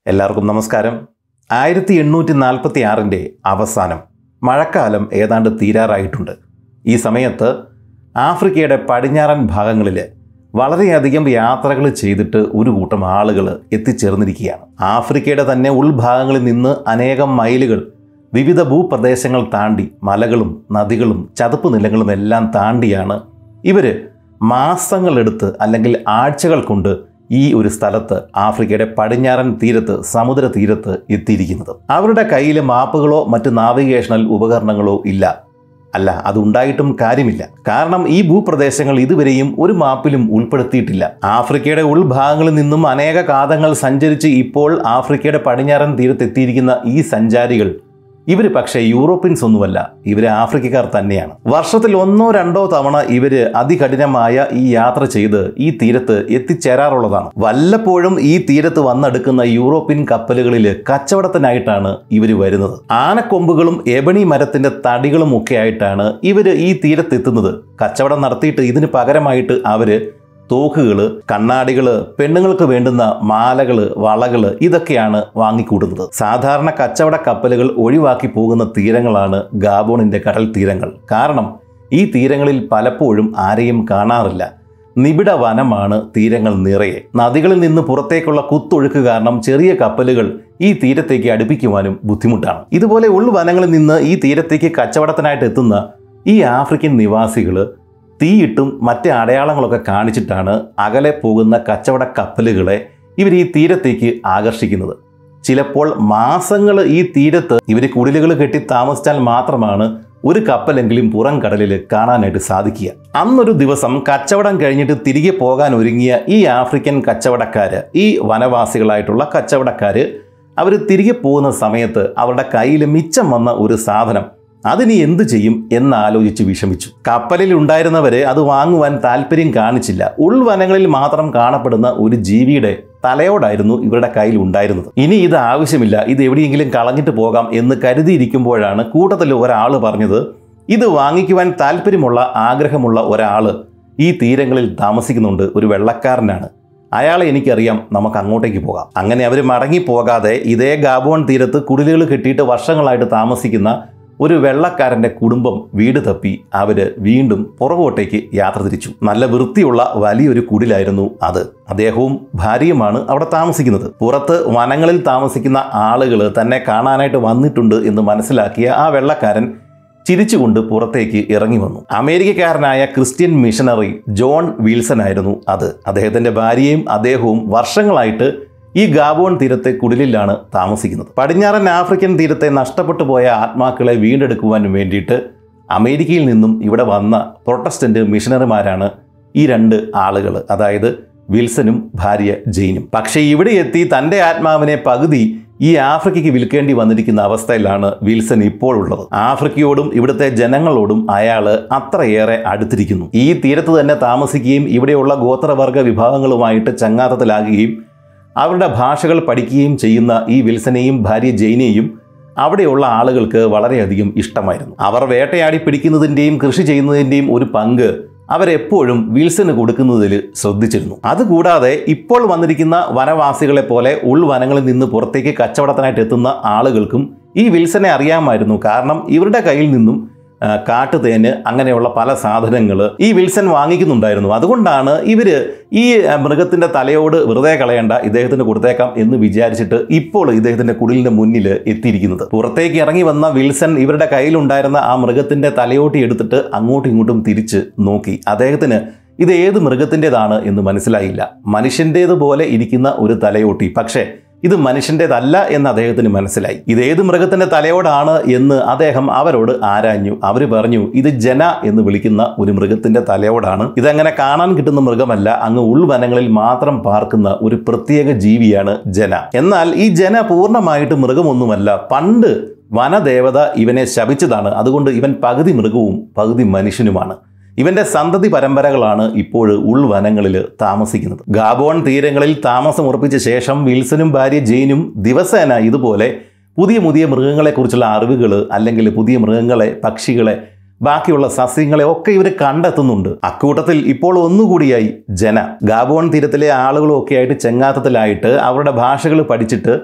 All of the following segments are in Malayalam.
എല്ലാവർക്കും നമസ്കാരം ആയിരത്തി എണ്ണൂറ്റി നാൽപ്പത്തി ആറിൻ്റെ അവസാനം മഴക്കാലം ഏതാണ്ട് തീരാറായിട്ടുണ്ട് ഈ സമയത്ത് ആഫ്രിക്കയുടെ പടിഞ്ഞാറൻ ഭാഗങ്ങളിൽ വളരെയധികം യാത്രകൾ ചെയ്തിട്ട് ഒരു കൂട്ടം ആളുകൾ എത്തിച്ചേർന്നിരിക്കുകയാണ് ആഫ്രിക്കയുടെ തന്നെ ഉൾഭാഗങ്ങളിൽ നിന്ന് അനേകം മൈലുകൾ വിവിധ ഭൂപ്രദേശങ്ങൾ താണ്ടി മലകളും നദികളും ചതുപ്പ് നിലങ്ങളും എല്ലാം താണ്ടിയാണ് ഇവർ മാസങ്ങളെടുത്ത് അല്ലെങ്കിൽ ആഴ്ചകൾ കൊണ്ട് ഈ ഒരു സ്ഥലത്ത് ആഫ്രിക്കയുടെ പടിഞ്ഞാറൻ തീരത്ത് സമുദ്ര തീരത്ത് എത്തിയിരിക്കുന്നത് അവരുടെ കയ്യിൽ മാപ്പുകളോ മറ്റ് നാവിഗേഷണൽ ഉപകരണങ്ങളോ ഇല്ല അല്ല അതുണ്ടായിട്ടും കാര്യമില്ല കാരണം ഈ ഭൂപ്രദേശങ്ങൾ ഇതുവരെയും ഒരു മാപ്പിലും ഉൾപ്പെടുത്തിയിട്ടില്ല ആഫ്രിക്കയുടെ ഉൾഭാഗങ്ങളിൽ നിന്നും അനേക കാതങ്ങൾ സഞ്ചരിച്ച് ഇപ്പോൾ ആഫ്രിക്കയുടെ പടിഞ്ഞാറൻ തീരത്തെത്തിയിരിക്കുന്ന ഈ സഞ്ചാരികൾ ഇവർ പക്ഷേ യൂറോപ്യൻസ് ഒന്നുമല്ല ഇവർ ആഫ്രിക്കക്കാർ തന്നെയാണ് വർഷത്തിൽ ഒന്നോ രണ്ടോ തവണ ഇവര് അതികഠിനമായ ഈ യാത്ര ചെയ്ത് ഈ തീരത്ത് എത്തിച്ചേരാറുള്ളതാണ് വല്ലപ്പോഴും ഈ തീരത്ത് വന്നെടുക്കുന്ന യൂറോപ്യൻ കപ്പലുകളിൽ കച്ചവടത്തിനായിട്ടാണ് ഇവർ വരുന്നത് ആനക്കൊമ്പുകളും എബണി മരത്തിന്റെ തടികളും ഒക്കെ ആയിട്ടാണ് ഇവർ ഈ തീരത്തെത്തുന്നത് കച്ചവടം നടത്തിയിട്ട് ഇതിന് പകരമായിട്ട് അവര് തോക്കുകൾ കണ്ണാടികൾ പെണ്ണുങ്ങൾക്ക് വേണ്ടുന്ന മാലകൾ വളകൾ ഇതൊക്കെയാണ് വാങ്ങിക്കൂട്ടുന്നത് സാധാരണ കച്ചവട കപ്പലുകൾ ഒഴിവാക്കി പോകുന്ന തീരങ്ങളാണ് ഗാബോണിന്റെ കടൽ തീരങ്ങൾ കാരണം ഈ തീരങ്ങളിൽ പലപ്പോഴും ആരെയും കാണാറില്ല നിബിഡ വനമാണ് തീരങ്ങൾ നിറയെ നദികളിൽ നിന്ന് പുറത്തേക്കുള്ള കുത്തൊഴുക്ക് കാരണം ചെറിയ കപ്പലുകൾ ഈ തീരത്തേക്ക് അടുപ്പിക്കുവാനും ബുദ്ധിമുട്ടാണ് ഇതുപോലെ ഉൾവനങ്ങളിൽ നിന്ന് ഈ തീരത്തേക്ക് കച്ചവടത്തിനായിട്ട് എത്തുന്ന ഈ ആഫ്രിക്കൻ നിവാസികൾ തീയിട്ടും മറ്റ് അടയാളങ്ങളൊക്കെ കാണിച്ചിട്ടാണ് അകലെ പോകുന്ന കച്ചവട കപ്പലുകളെ ഇവർ ഈ തീരത്തേക്ക് ആകർഷിക്കുന്നത് ചിലപ്പോൾ മാസങ്ങൾ ഈ തീരത്ത് ഇവർ കുടിലുകൾ കെട്ടി താമസിച്ചാൽ മാത്രമാണ് ഒരു കപ്പലെങ്കിലും പുറം കടലിൽ കാണാനായിട്ട് സാധിക്കുക അന്നൊരു ദിവസം കച്ചവടം കഴിഞ്ഞിട്ട് തിരികെ പോകാൻ ഒരുങ്ങിയ ഈ ആഫ്രിക്കൻ കച്ചവടക്കാര് ഈ വനവാസികളായിട്ടുള്ള കച്ചവടക്കാര് അവർ തിരികെ പോകുന്ന സമയത്ത് അവരുടെ കയ്യിൽ മിച്ചം വന്ന ഒരു സാധനം അതിനി എന്തു ചെയ്യും എന്നാലോചിച്ച് വിഷമിച്ചു കപ്പലിൽ ഉണ്ടായിരുന്നവര് അത് വാങ്ങുവാൻ താല്പര്യം കാണിച്ചില്ല ഉൾവനങ്ങളിൽ മാത്രം കാണപ്പെടുന്ന ഒരു ജീവിയുടെ തലയോടായിരുന്നു ഇവരുടെ കയ്യിൽ ഉണ്ടായിരുന്നത് ഇനി ഇത് ആവശ്യമില്ല ഇത് എവിടെയെങ്കിലും കളഞ്ഞിട്ട് പോകാം എന്ന് കരുതിയിരിക്കുമ്പോഴാണ് കൂട്ടത്തിൽ ഒരാൾ പറഞ്ഞത് ഇത് വാങ്ങിക്കുവാൻ താല്പര്യമുള്ള ആഗ്രഹമുള്ള ഒരാൾ ഈ തീരങ്ങളിൽ താമസിക്കുന്നുണ്ട് ഒരു വെള്ളക്കാരനാണ് അയാളെ എനിക്കറിയാം നമുക്ക് അങ്ങോട്ടേക്ക് പോകാം അങ്ങനെ അവർ മടങ്ങി പോകാതെ ഇതേ ഗാബോൺ തീരത്ത് കുടിലുകൾ കെട്ടിയിട്ട് വർഷങ്ങളായിട്ട് താമസിക്കുന്ന ഒരു വെള്ളക്കാരന്റെ കുടുംബം വീട് തപ്പി അവര് വീണ്ടും പുറകോട്ടേക്ക് യാത്ര തിരിച്ചു നല്ല വൃത്തിയുള്ള വലിയൊരു കുടിലായിരുന്നു അത് അദ്ദേഹവും ഭാര്യയുമാണ് അവിടെ താമസിക്കുന്നത് പുറത്ത് വനങ്ങളിൽ താമസിക്കുന്ന ആളുകൾ തന്നെ കാണാനായിട്ട് വന്നിട്ടുണ്ട് എന്ന് മനസ്സിലാക്കിയ ആ വെള്ളക്കാരൻ ചിരിച്ചുകൊണ്ട് പുറത്തേക്ക് ഇറങ്ങി വന്നു അമേരിക്കക്കാരനായ ക്രിസ്ത്യൻ മിഷണറി ജോൺ വിൽസൺ ആയിരുന്നു അത് അദ്ദേഹത്തിന്റെ ഭാര്യയും അദ്ദേഹവും വർഷങ്ങളായിട്ട് ഈ ഗാബോൺ തീരത്തെ കുടിലിലാണ് താമസിക്കുന്നത് പടിഞ്ഞാറൻ ആഫ്രിക്കൻ തീരത്തെ നഷ്ടപ്പെട്ടു പോയ ആത്മാക്കളെ വീണ്ടെടുക്കുവാൻ വേണ്ടിയിട്ട് അമേരിക്കയിൽ നിന്നും ഇവിടെ വന്ന പ്രൊട്ടസ്റ്റന്റ് മിഷണറിമാരാണ് ഈ രണ്ട് ആളുകൾ അതായത് വിൽസനും ഭാര്യ ജെയിനും പക്ഷേ ഇവിടെ എത്തി തൻ്റെ ആത്മാവിനെ പകുതി ഈ ആഫ്രിക്കയ്ക്ക് വിൽക്കേണ്ടി വന്നിരിക്കുന്ന അവസ്ഥയിലാണ് വിൽസൺ ഇപ്പോൾ ഉള്ളത് ആഫ്രിക്കയോടും ഇവിടുത്തെ ജനങ്ങളോടും അയാൾ അത്രയേറെ അടുത്തിരിക്കുന്നു ഈ തീരത്ത് തന്നെ താമസിക്കുകയും ഇവിടെയുള്ള ഗോത്രവർഗ വിഭാഗങ്ങളുമായിട്ട് ചങ്ങാത്തത്തിലാകുകയും അവരുടെ ഭാഷകൾ പഠിക്കുകയും ചെയ്യുന്ന ഈ വിൽസനെയും ഭാര്യ ജെയിനെയും അവിടെയുള്ള ആളുകൾക്ക് വളരെയധികം ഇഷ്ടമായിരുന്നു അവർ വേട്ടയാടി പിടിക്കുന്നതിൻ്റെയും കൃഷി ചെയ്യുന്നതിൻ്റെയും ഒരു പങ്ക് അവരെപ്പോഴും വിൽസന് കൊടുക്കുന്നതിൽ ശ്രദ്ധിച്ചിരുന്നു അതുകൂടാതെ ഇപ്പോൾ വന്നിരിക്കുന്ന വനവാസികളെ പോലെ ഉൾവനങ്ങളിൽ നിന്ന് പുറത്തേക്ക് കച്ചവടത്തിനായിട്ട് എത്തുന്ന ആളുകൾക്കും ഈ വിൽസനെ അറിയാമായിരുന്നു കാരണം ഇവരുടെ കയ്യിൽ നിന്നും ആ, കാട്ടുതേന് അങ്ങനെയുള്ള പല സാധനങ്ങൾ ഈ വിൽസൺ വാങ്ങിക്കുന്നുണ്ടായിരുന്നു അതുകൊണ്ടാണ് ഇവര് ഈ ആ, മൃഗത്തിന്റെ തലയോട് വെറുതെ കളയണ്ട ഇദ്ദേഹത്തിന് കൊടുത്തേക്കാം എന്ന് വിചാരിച്ചിട്ട് ഇപ്പോൾ ഇദ്ദേഹത്തിന്റെ കുടിലിന്റെ മുന്നിൽ എത്തിയിരിക്കുന്നത് പുറത്തേക്ക് ഇറങ്ങി വന്ന വിൽസൺ ഇവരുടെ കയ്യിലുണ്ടായിരുന്ന ആ മൃഗത്തിന്റെ തലയോട്ടി എടുത്തിട്ട് അങ്ങോട്ടും ഇങ്ങോട്ടും തിരിച്ച് നോക്കി അദ്ദേഹത്തിന് ഇത് ഏത് മൃഗത്തിൻ്റെതാണ് എന്ന് മനസ്സിലായില്ല മനുഷ്യൻ്റേതുപോലെ ഇരിക്കുന്ന ഒരു തലയോട്ടി പക്ഷേ ഇത് മനുഷ്യൻ്റെതല്ല എന്ന് അദ്ദേഹത്തിന് മനസ്സിലായി ഇത് ഏത് മൃഗത്തിന്റെ തലയോടാണ് എന്ന് അദ്ദേഹം അവരോട് ആരാഞ്ഞു അവർ പറഞ്ഞു ഇത് ജന എന്ന് വിളിക്കുന്ന ഒരു മൃഗത്തിന്റെ തലയോടാണ് ഇതങ്ങനെ കാണാൻ കിട്ടുന്ന മൃഗമല്ല അങ്ങ് ഉൾവനങ്ങളിൽ മാത്രം പാർക്കുന്ന ഒരു പ്രത്യേക ജീവിയാണ് ജന എന്നാൽ ഈ ജന പൂർണ്ണമായിട്ട് മൃഗമൊന്നുമല്ല പണ്ട് വനദേവത ഇവനെ ശപിച്ചതാണ് അതുകൊണ്ട് ഇവൻ പകുതി മൃഗവും പകുതി മനുഷ്യനുമാണ് ഇവന്റെ സന്തതി പരമ്പരകളാണ് ഇപ്പോൾ ഉൾവനങ്ങളിൽ താമസിക്കുന്നത് ഗാബോൺ തീരങ്ങളിൽ താമസം ഉറപ്പിച്ച ശേഷം വിൽസനും ഭാര്യ ജെയിനും ദിവസേന ഇതുപോലെ പുതിയ പുതിയ മൃഗങ്ങളെക്കുറിച്ചുള്ള അറിവുകൾ അല്ലെങ്കിൽ പുതിയ മൃഗങ്ങളെ പക്ഷികളെ ബാക്കിയുള്ള സസ്യങ്ങളെ ഒക്കെ ഇവർ കണ്ടെത്തുന്നുണ്ട് അക്കൂട്ടത്തിൽ ഇപ്പോൾ ഒന്നുകൂടിയായി ജന ഗാബോൺ തീരത്തിലെ ആളുകളും ഒക്കെ ആയിട്ട് ചെങ്ങാത്തത്തിലായിട്ട് അവരുടെ ഭാഷകൾ പഠിച്ചിട്ട്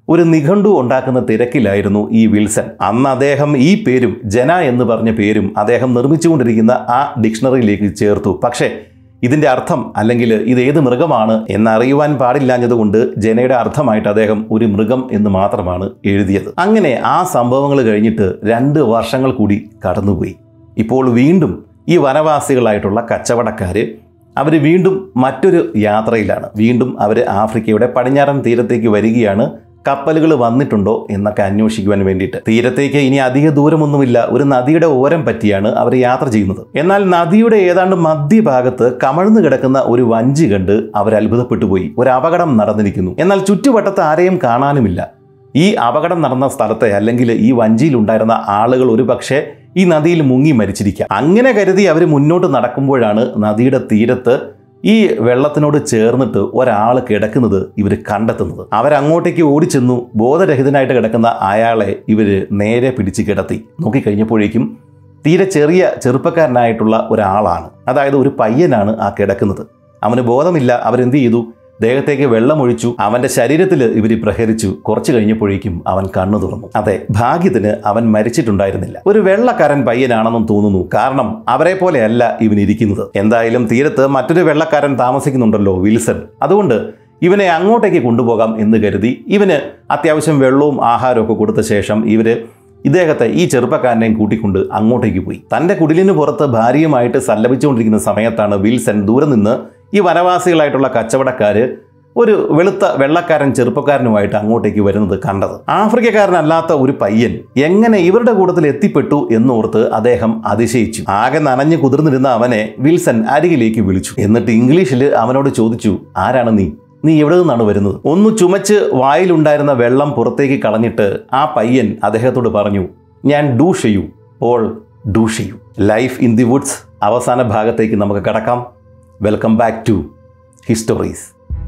ഒരു നിഘണ്ടു ഉണ്ടാക്കുന്ന തിരക്കിലായിരുന്നു ഈ വിൽസൺ അന്ന് അദ്ദേഹം ഈ പേരും ജന എന്ന് പറഞ്ഞ പേരും അദ്ദേഹം നിർമ്മിച്ചുകൊണ്ടിരിക്കുന്ന ആ ഡിക്ഷണറിയിലേക്ക് ചേർത്തു പക്ഷേ ഇതിന്റെ അർത്ഥം അല്ലെങ്കിൽ ഇത് ഏത് മൃഗമാണ് എന്നറിയുവാൻ പാടില്ലാഞ്ഞതുകൊണ്ട് ജനയുടെ അർത്ഥമായിട്ട് അദ്ദേഹം ഒരു മൃഗം എന്ന് മാത്രമാണ് എഴുതിയത് അങ്ങനെ ആ സംഭവങ്ങൾ കഴിഞ്ഞിട്ട് രണ്ട് വർഷങ്ങൾ കൂടി കടന്നുപോയി ഇപ്പോൾ വീണ്ടും ഈ വനവാസികളായിട്ടുള്ള കച്ചവടക്കാർ അവർ വീണ്ടും മറ്റൊരു യാത്രയിലാണ് വീണ്ടും അവർ ആഫ്രിക്കയുടെ പടിഞ്ഞാറൻ തീരത്തേക്ക് വരികയാണ് കപ്പലുകൾ വന്നിട്ടുണ്ടോ എന്നൊക്കെ അന്വേഷിക്കുവാൻ വേണ്ടിയിട്ട് തീരത്തേക്ക് ഇനി അധിക ദൂരമൊന്നുമില്ല ഒരു നദിയുടെ ഓരം പറ്റിയാണ് അവർ യാത്ര ചെയ്യുന്നത് എന്നാൽ നദിയുടെ ഏതാണ്ട് മധ്യഭാഗത്ത് കമഴ്ന്നു കിടക്കുന്ന ഒരു വഞ്ചി കണ്ട് അവർ അത്ഭുതപ്പെട്ടു പോയി ഒരു അപകടം നടന്നിരിക്കുന്നു എന്നാൽ ചുറ്റുവട്ടത്ത് ആരെയും കാണാനുമില്ല ഈ അപകടം നടന്ന സ്ഥലത്തെ അല്ലെങ്കിൽ ഈ വഞ്ചിയിൽ ഉണ്ടായിരുന്ന ആളുകൾ ഒരു പക്ഷേ ഈ നദിയിൽ മുങ്ങി മരിച്ചിരിക്കാം അങ്ങനെ കരുതി അവർ മുന്നോട്ട് നടക്കുമ്പോഴാണ് നദിയുടെ തീരത്ത് ഈ വെള്ളത്തിനോട് ചേർന്നിട്ട് ഒരാൾ കിടക്കുന്നത് ഇവർ കണ്ടെത്തുന്നത് അവരങ്ങോട്ടേക്ക് ഓടിച്ചെന്നു ബോധരഹിതനായിട്ട് കിടക്കുന്ന അയാളെ ഇവർ നേരെ പിടിച്ച് കിടത്തി നോക്കിക്കഴിഞ്ഞപ്പോഴേക്കും തീരെ ചെറിയ ചെറുപ്പക്കാരനായിട്ടുള്ള ഒരാളാണ് അതായത് ഒരു പയ്യനാണ് ആ കിടക്കുന്നത് അവന് ബോധമില്ല അവരെന്ത് ചെയ്തു ദേഹത്തേക്ക് വെള്ളമൊഴിച്ചു അവന്റെ ശരീരത്തിൽ ഇവർ പ്രഹരിച്ചു കുറച്ചു കഴിഞ്ഞപ്പോഴേക്കും അവൻ കണ്ണു തുറന്നു അതെ ഭാഗ്യത്തിന് അവൻ മരിച്ചിട്ടുണ്ടായിരുന്നില്ല ഒരു വെള്ളക്കാരൻ പയ്യനാണെന്നും തോന്നുന്നു കാരണം അവരെ പോലെയല്ല ഇവൻ ഇരിക്കുന്നത് എന്തായാലും തീരത്ത് മറ്റൊരു വെള്ളക്കാരൻ താമസിക്കുന്നുണ്ടല്ലോ വിൽസൺ അതുകൊണ്ട് ഇവനെ അങ്ങോട്ടേക്ക് കൊണ്ടുപോകാം എന്ന് കരുതി ഇവന് അത്യാവശ്യം വെള്ളവും ആഹാരവും ഒക്കെ കൊടുത്ത ശേഷം ഇവര് ഇദ്ദേഹത്തെ ഈ ചെറുപ്പക്കാരനെയും കൂട്ടിക്കൊണ്ട് അങ്ങോട്ടേക്ക് പോയി തന്റെ കുടിലിന് പുറത്ത് ഭാര്യയുമായിട്ട് സല്ലപിച്ചുകൊണ്ടിരിക്കുന്ന സമയത്താണ് വിൽസൺ ദൂരെ നിന്ന് ഈ വനവാസികളായിട്ടുള്ള കച്ചവടക്കാര് ഒരു വെളുത്ത വെള്ളക്കാരൻ ചെറുപ്പക്കാരനുമായിട്ട് അങ്ങോട്ടേക്ക് വരുന്നത് കണ്ടത് ആഫ്രിക്കക്കാരനല്ലാത്ത ഒരു പയ്യൻ എങ്ങനെ ഇവരുടെ കൂട്ടത്തിൽ എത്തിപ്പെട്ടു എന്നോർത്ത് അദ്ദേഹം അതിശയിച്ചു ആകെ നനഞ്ഞു കുതിർന്നിരുന്ന അവനെ വിൽസൺ അരികിലേക്ക് വിളിച്ചു എന്നിട്ട് ഇംഗ്ലീഷിൽ അവനോട് ചോദിച്ചു ആരാണ് നീ നീ എവിടെ നിന്നാണ് വരുന്നത് ഒന്ന് ചുമച്ച് വായിലുണ്ടായിരുന്ന വെള്ളം പുറത്തേക്ക് കളഞ്ഞിട്ട് ആ പയ്യൻ അദ്ദേഹത്തോട് പറഞ്ഞു ഞാൻ ഡൂ ചെയ്യൂ ഓൾ ഡൂ ചെയ്യൂ ലൈഫ് ഇൻ ദി വുഡ്സ് അവസാന ഭാഗത്തേക്ക് നമുക്ക് കടക്കാം വെൽക്കം ബാക്ക് ടു ഹിസ്റ്ററീസ്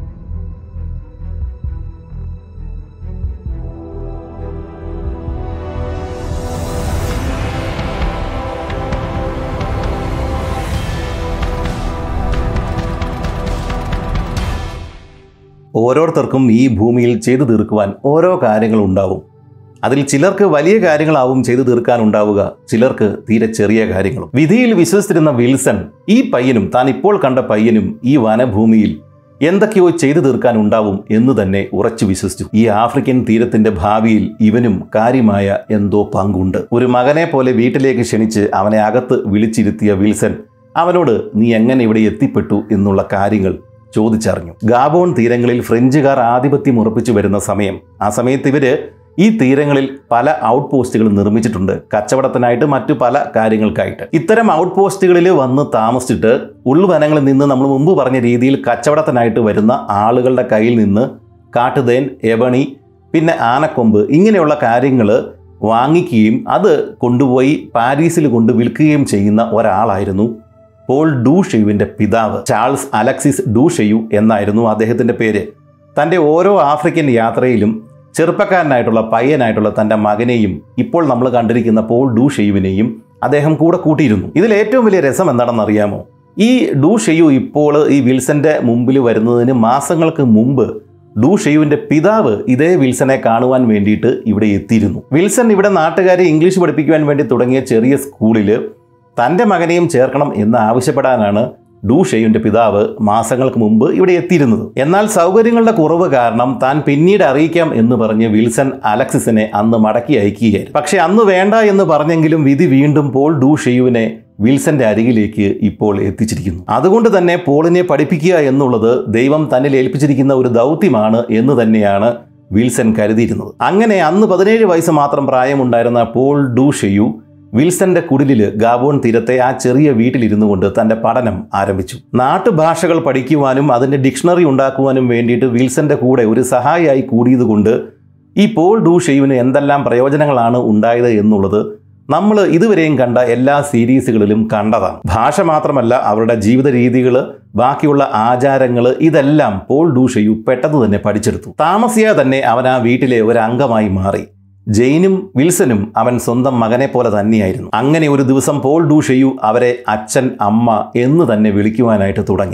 ഓരോരുത്തർക്കും ഈ ഭൂമിയിൽ ചെയ്തു തീർക്കുവാൻ ഓരോ കാര്യങ്ങൾ ഉണ്ടാവും അതിൽ ചിലർക്ക് വലിയ കാര്യങ്ങളാവും ചെയ്തു തീർക്കാനുണ്ടാവുക ചിലർക്ക് തീരെ ചെറിയ കാര്യങ്ങളും വിധിയിൽ വിശ്വസിച്ചിരുന്ന വിൽസൺ ഈ പയ്യനും താൻ ഇപ്പോൾ കണ്ട പയ്യനും ഈ വനഭൂമിയിൽ എന്തൊക്കെയോ ചെയ്തു തീർക്കാൻ ഉണ്ടാവും എന്ന് തന്നെ ഉറച്ചു വിശ്വസിച്ചു ഈ ആഫ്രിക്കൻ തീരത്തിന്റെ ഭാവിയിൽ ഇവനും കാര്യമായ എന്തോ പങ്കുണ്ട് ഒരു മകനെ പോലെ വീട്ടിലേക്ക് ക്ഷണിച്ച് അവനെ അകത്ത് വിളിച്ചിരുത്തിയ വിൽസൺ അവനോട് നീ എങ്ങനെ ഇവിടെ എത്തിപ്പെട്ടു എന്നുള്ള കാര്യങ്ങൾ ചോദിച്ചറിഞ്ഞു ഗാബോൺ തീരങ്ങളിൽ ഫ്രഞ്ചുകാർ ആധിപത്യം ഉറപ്പിച്ചു വരുന്ന സമയം ആ സമയത്ത് ഇവര് ഈ തീരങ്ങളിൽ പല ഔട്ട് പോസ്റ്റുകൾ നിർമ്മിച്ചിട്ടുണ്ട് കച്ചവടത്തിനായിട്ട് മറ്റു പല കാര്യങ്ങൾക്കായിട്ട് ഇത്തരം ഔട്ട് പോസ്റ്റുകളിൽ വന്ന് താമസിച്ചിട്ട് ഉൾവനങ്ങളിൽ നിന്ന് നമ്മൾ മുമ്പ് പറഞ്ഞ രീതിയിൽ കച്ചവടത്തിനായിട്ട് വരുന്ന ആളുകളുടെ കയ്യിൽ നിന്ന് കാട്ടുതേൻ എബണി പിന്നെ ആനക്കൊമ്പ് ഇങ്ങനെയുള്ള കാര്യങ്ങൾ വാങ്ങിക്കുകയും അത് കൊണ്ടുപോയി പാരീസിൽ കൊണ്ട് വിൽക്കുകയും ചെയ്യുന്ന ഒരാളായിരുന്നു പോൾ ഡൂഷെയുവിൻ്റെ പിതാവ് ചാൾസ് അലക്സിസ് ഡൂഷെയു എന്നായിരുന്നു അദ്ദേഹത്തിൻ്റെ പേര് തൻ്റെ ഓരോ ആഫ്രിക്കൻ യാത്രയിലും ചെറുപ്പക്കാരനായിട്ടുള്ള പയ്യനായിട്ടുള്ള തൻ്റെ മകനെയും ഇപ്പോൾ നമ്മൾ കണ്ടിരിക്കുന്ന പോൾ ഡൂഷെയുവിനെയും അദ്ദേഹം കൂടെ കൂട്ടിയിരുന്നു ഇതിൽ ഏറ്റവും വലിയ രസം എന്താണെന്ന് അറിയാമോ ഈ ഡൂഷെയു ഇപ്പോൾ ഈ വിൽസന്റെ മുമ്പിൽ വരുന്നതിന് മാസങ്ങൾക്ക് മുമ്പ് ഡൂഷെയുവിന്റെ പിതാവ് ഇതേ വിൽസനെ കാണുവാൻ വേണ്ടിയിട്ട് ഇവിടെ എത്തിയിരുന്നു വിൽസൺ ഇവിടെ നാട്ടുകാരെ ഇംഗ്ലീഷ് പഠിപ്പിക്കുവാൻ വേണ്ടി തുടങ്ങിയ ചെറിയ സ്കൂളിൽ തൻ്റെ മകനെയും ചേർക്കണം എന്ന് ആവശ്യപ്പെടാനാണ് ഡൂഷെയുവിന്റെ പിതാവ് മാസങ്ങൾക്ക് മുമ്പ് ഇവിടെ എത്തിയിരുന്നത് എന്നാൽ സൗകര്യങ്ങളുടെ കുറവ് കാരണം താൻ പിന്നീട് അറിയിക്കാം എന്ന് പറഞ്ഞ് വിൽസൺ അലക്സിസിനെ അന്ന് മടക്കി അയക്കുകയായിരുന്നു പക്ഷെ അന്ന് വേണ്ട എന്ന് പറഞ്ഞെങ്കിലും വിധി വീണ്ടും പോൾ ഡൂഷെയുവിനെ വിൽസന്റെ അരികിലേക്ക് ഇപ്പോൾ എത്തിച്ചിരിക്കുന്നു അതുകൊണ്ട് തന്നെ പോളിനെ പഠിപ്പിക്കുക എന്നുള്ളത് ദൈവം തന്നിൽ ഏൽപ്പിച്ചിരിക്കുന്ന ഒരു ദൗത്യമാണ് എന്ന് തന്നെയാണ് വിൽസൺ കരുതിയിരുന്നത് അങ്ങനെ അന്ന് പതിനേഴ് വയസ്സ് മാത്രം പ്രായമുണ്ടായിരുന്ന പോൾ ഡൂഷെയു വിൽസന്റെ കുടിലിൽ ഗാബോൺ തീരത്തെ ആ ചെറിയ വീട്ടിലിരുന്നു കൊണ്ട് തന്റെ പഠനം ആരംഭിച്ചു നാട്ടുഭാഷകൾ പഠിക്കുവാനും അതിന്റെ ഡിക്ഷണറി ഉണ്ടാക്കുവാനും വേണ്ടിയിട്ട് വിൽസന്റെ കൂടെ ഒരു സഹായിയായി കൂടിയതുകൊണ്ട് ഈ പോൾ ഡൂഷെയുവിന് എന്തെല്ലാം പ്രയോജനങ്ങളാണ് ഉണ്ടായത് എന്നുള്ളത് നമ്മൾ ഇതുവരെയും കണ്ട എല്ലാ സീരീസുകളിലും കണ്ടതാണ് ഭാഷ മാത്രമല്ല അവരുടെ ജീവിത രീതികൾ ബാക്കിയുള്ള ആചാരങ്ങൾ ഇതെല്ലാം പോൾ ഡൂഷെയു പെട്ടെന്ന് തന്നെ പഠിച്ചെടുത്തു താമസിയാതെ തന്നെ അവൻ ആ വീട്ടിലെ ഒരു അംഗമായി മാറി ജെയിനും വിൽസനും അവൻ സ്വന്തം മകനെ പോലെ തന്നെയായിരുന്നു അങ്ങനെ ഒരു ദിവസം പോൾ ഡൂഷെയു അവരെ അച്ഛൻ അമ്മ എന്ന് തന്നെ വിളിക്കുവാനായിട്ട് തുടങ്ങി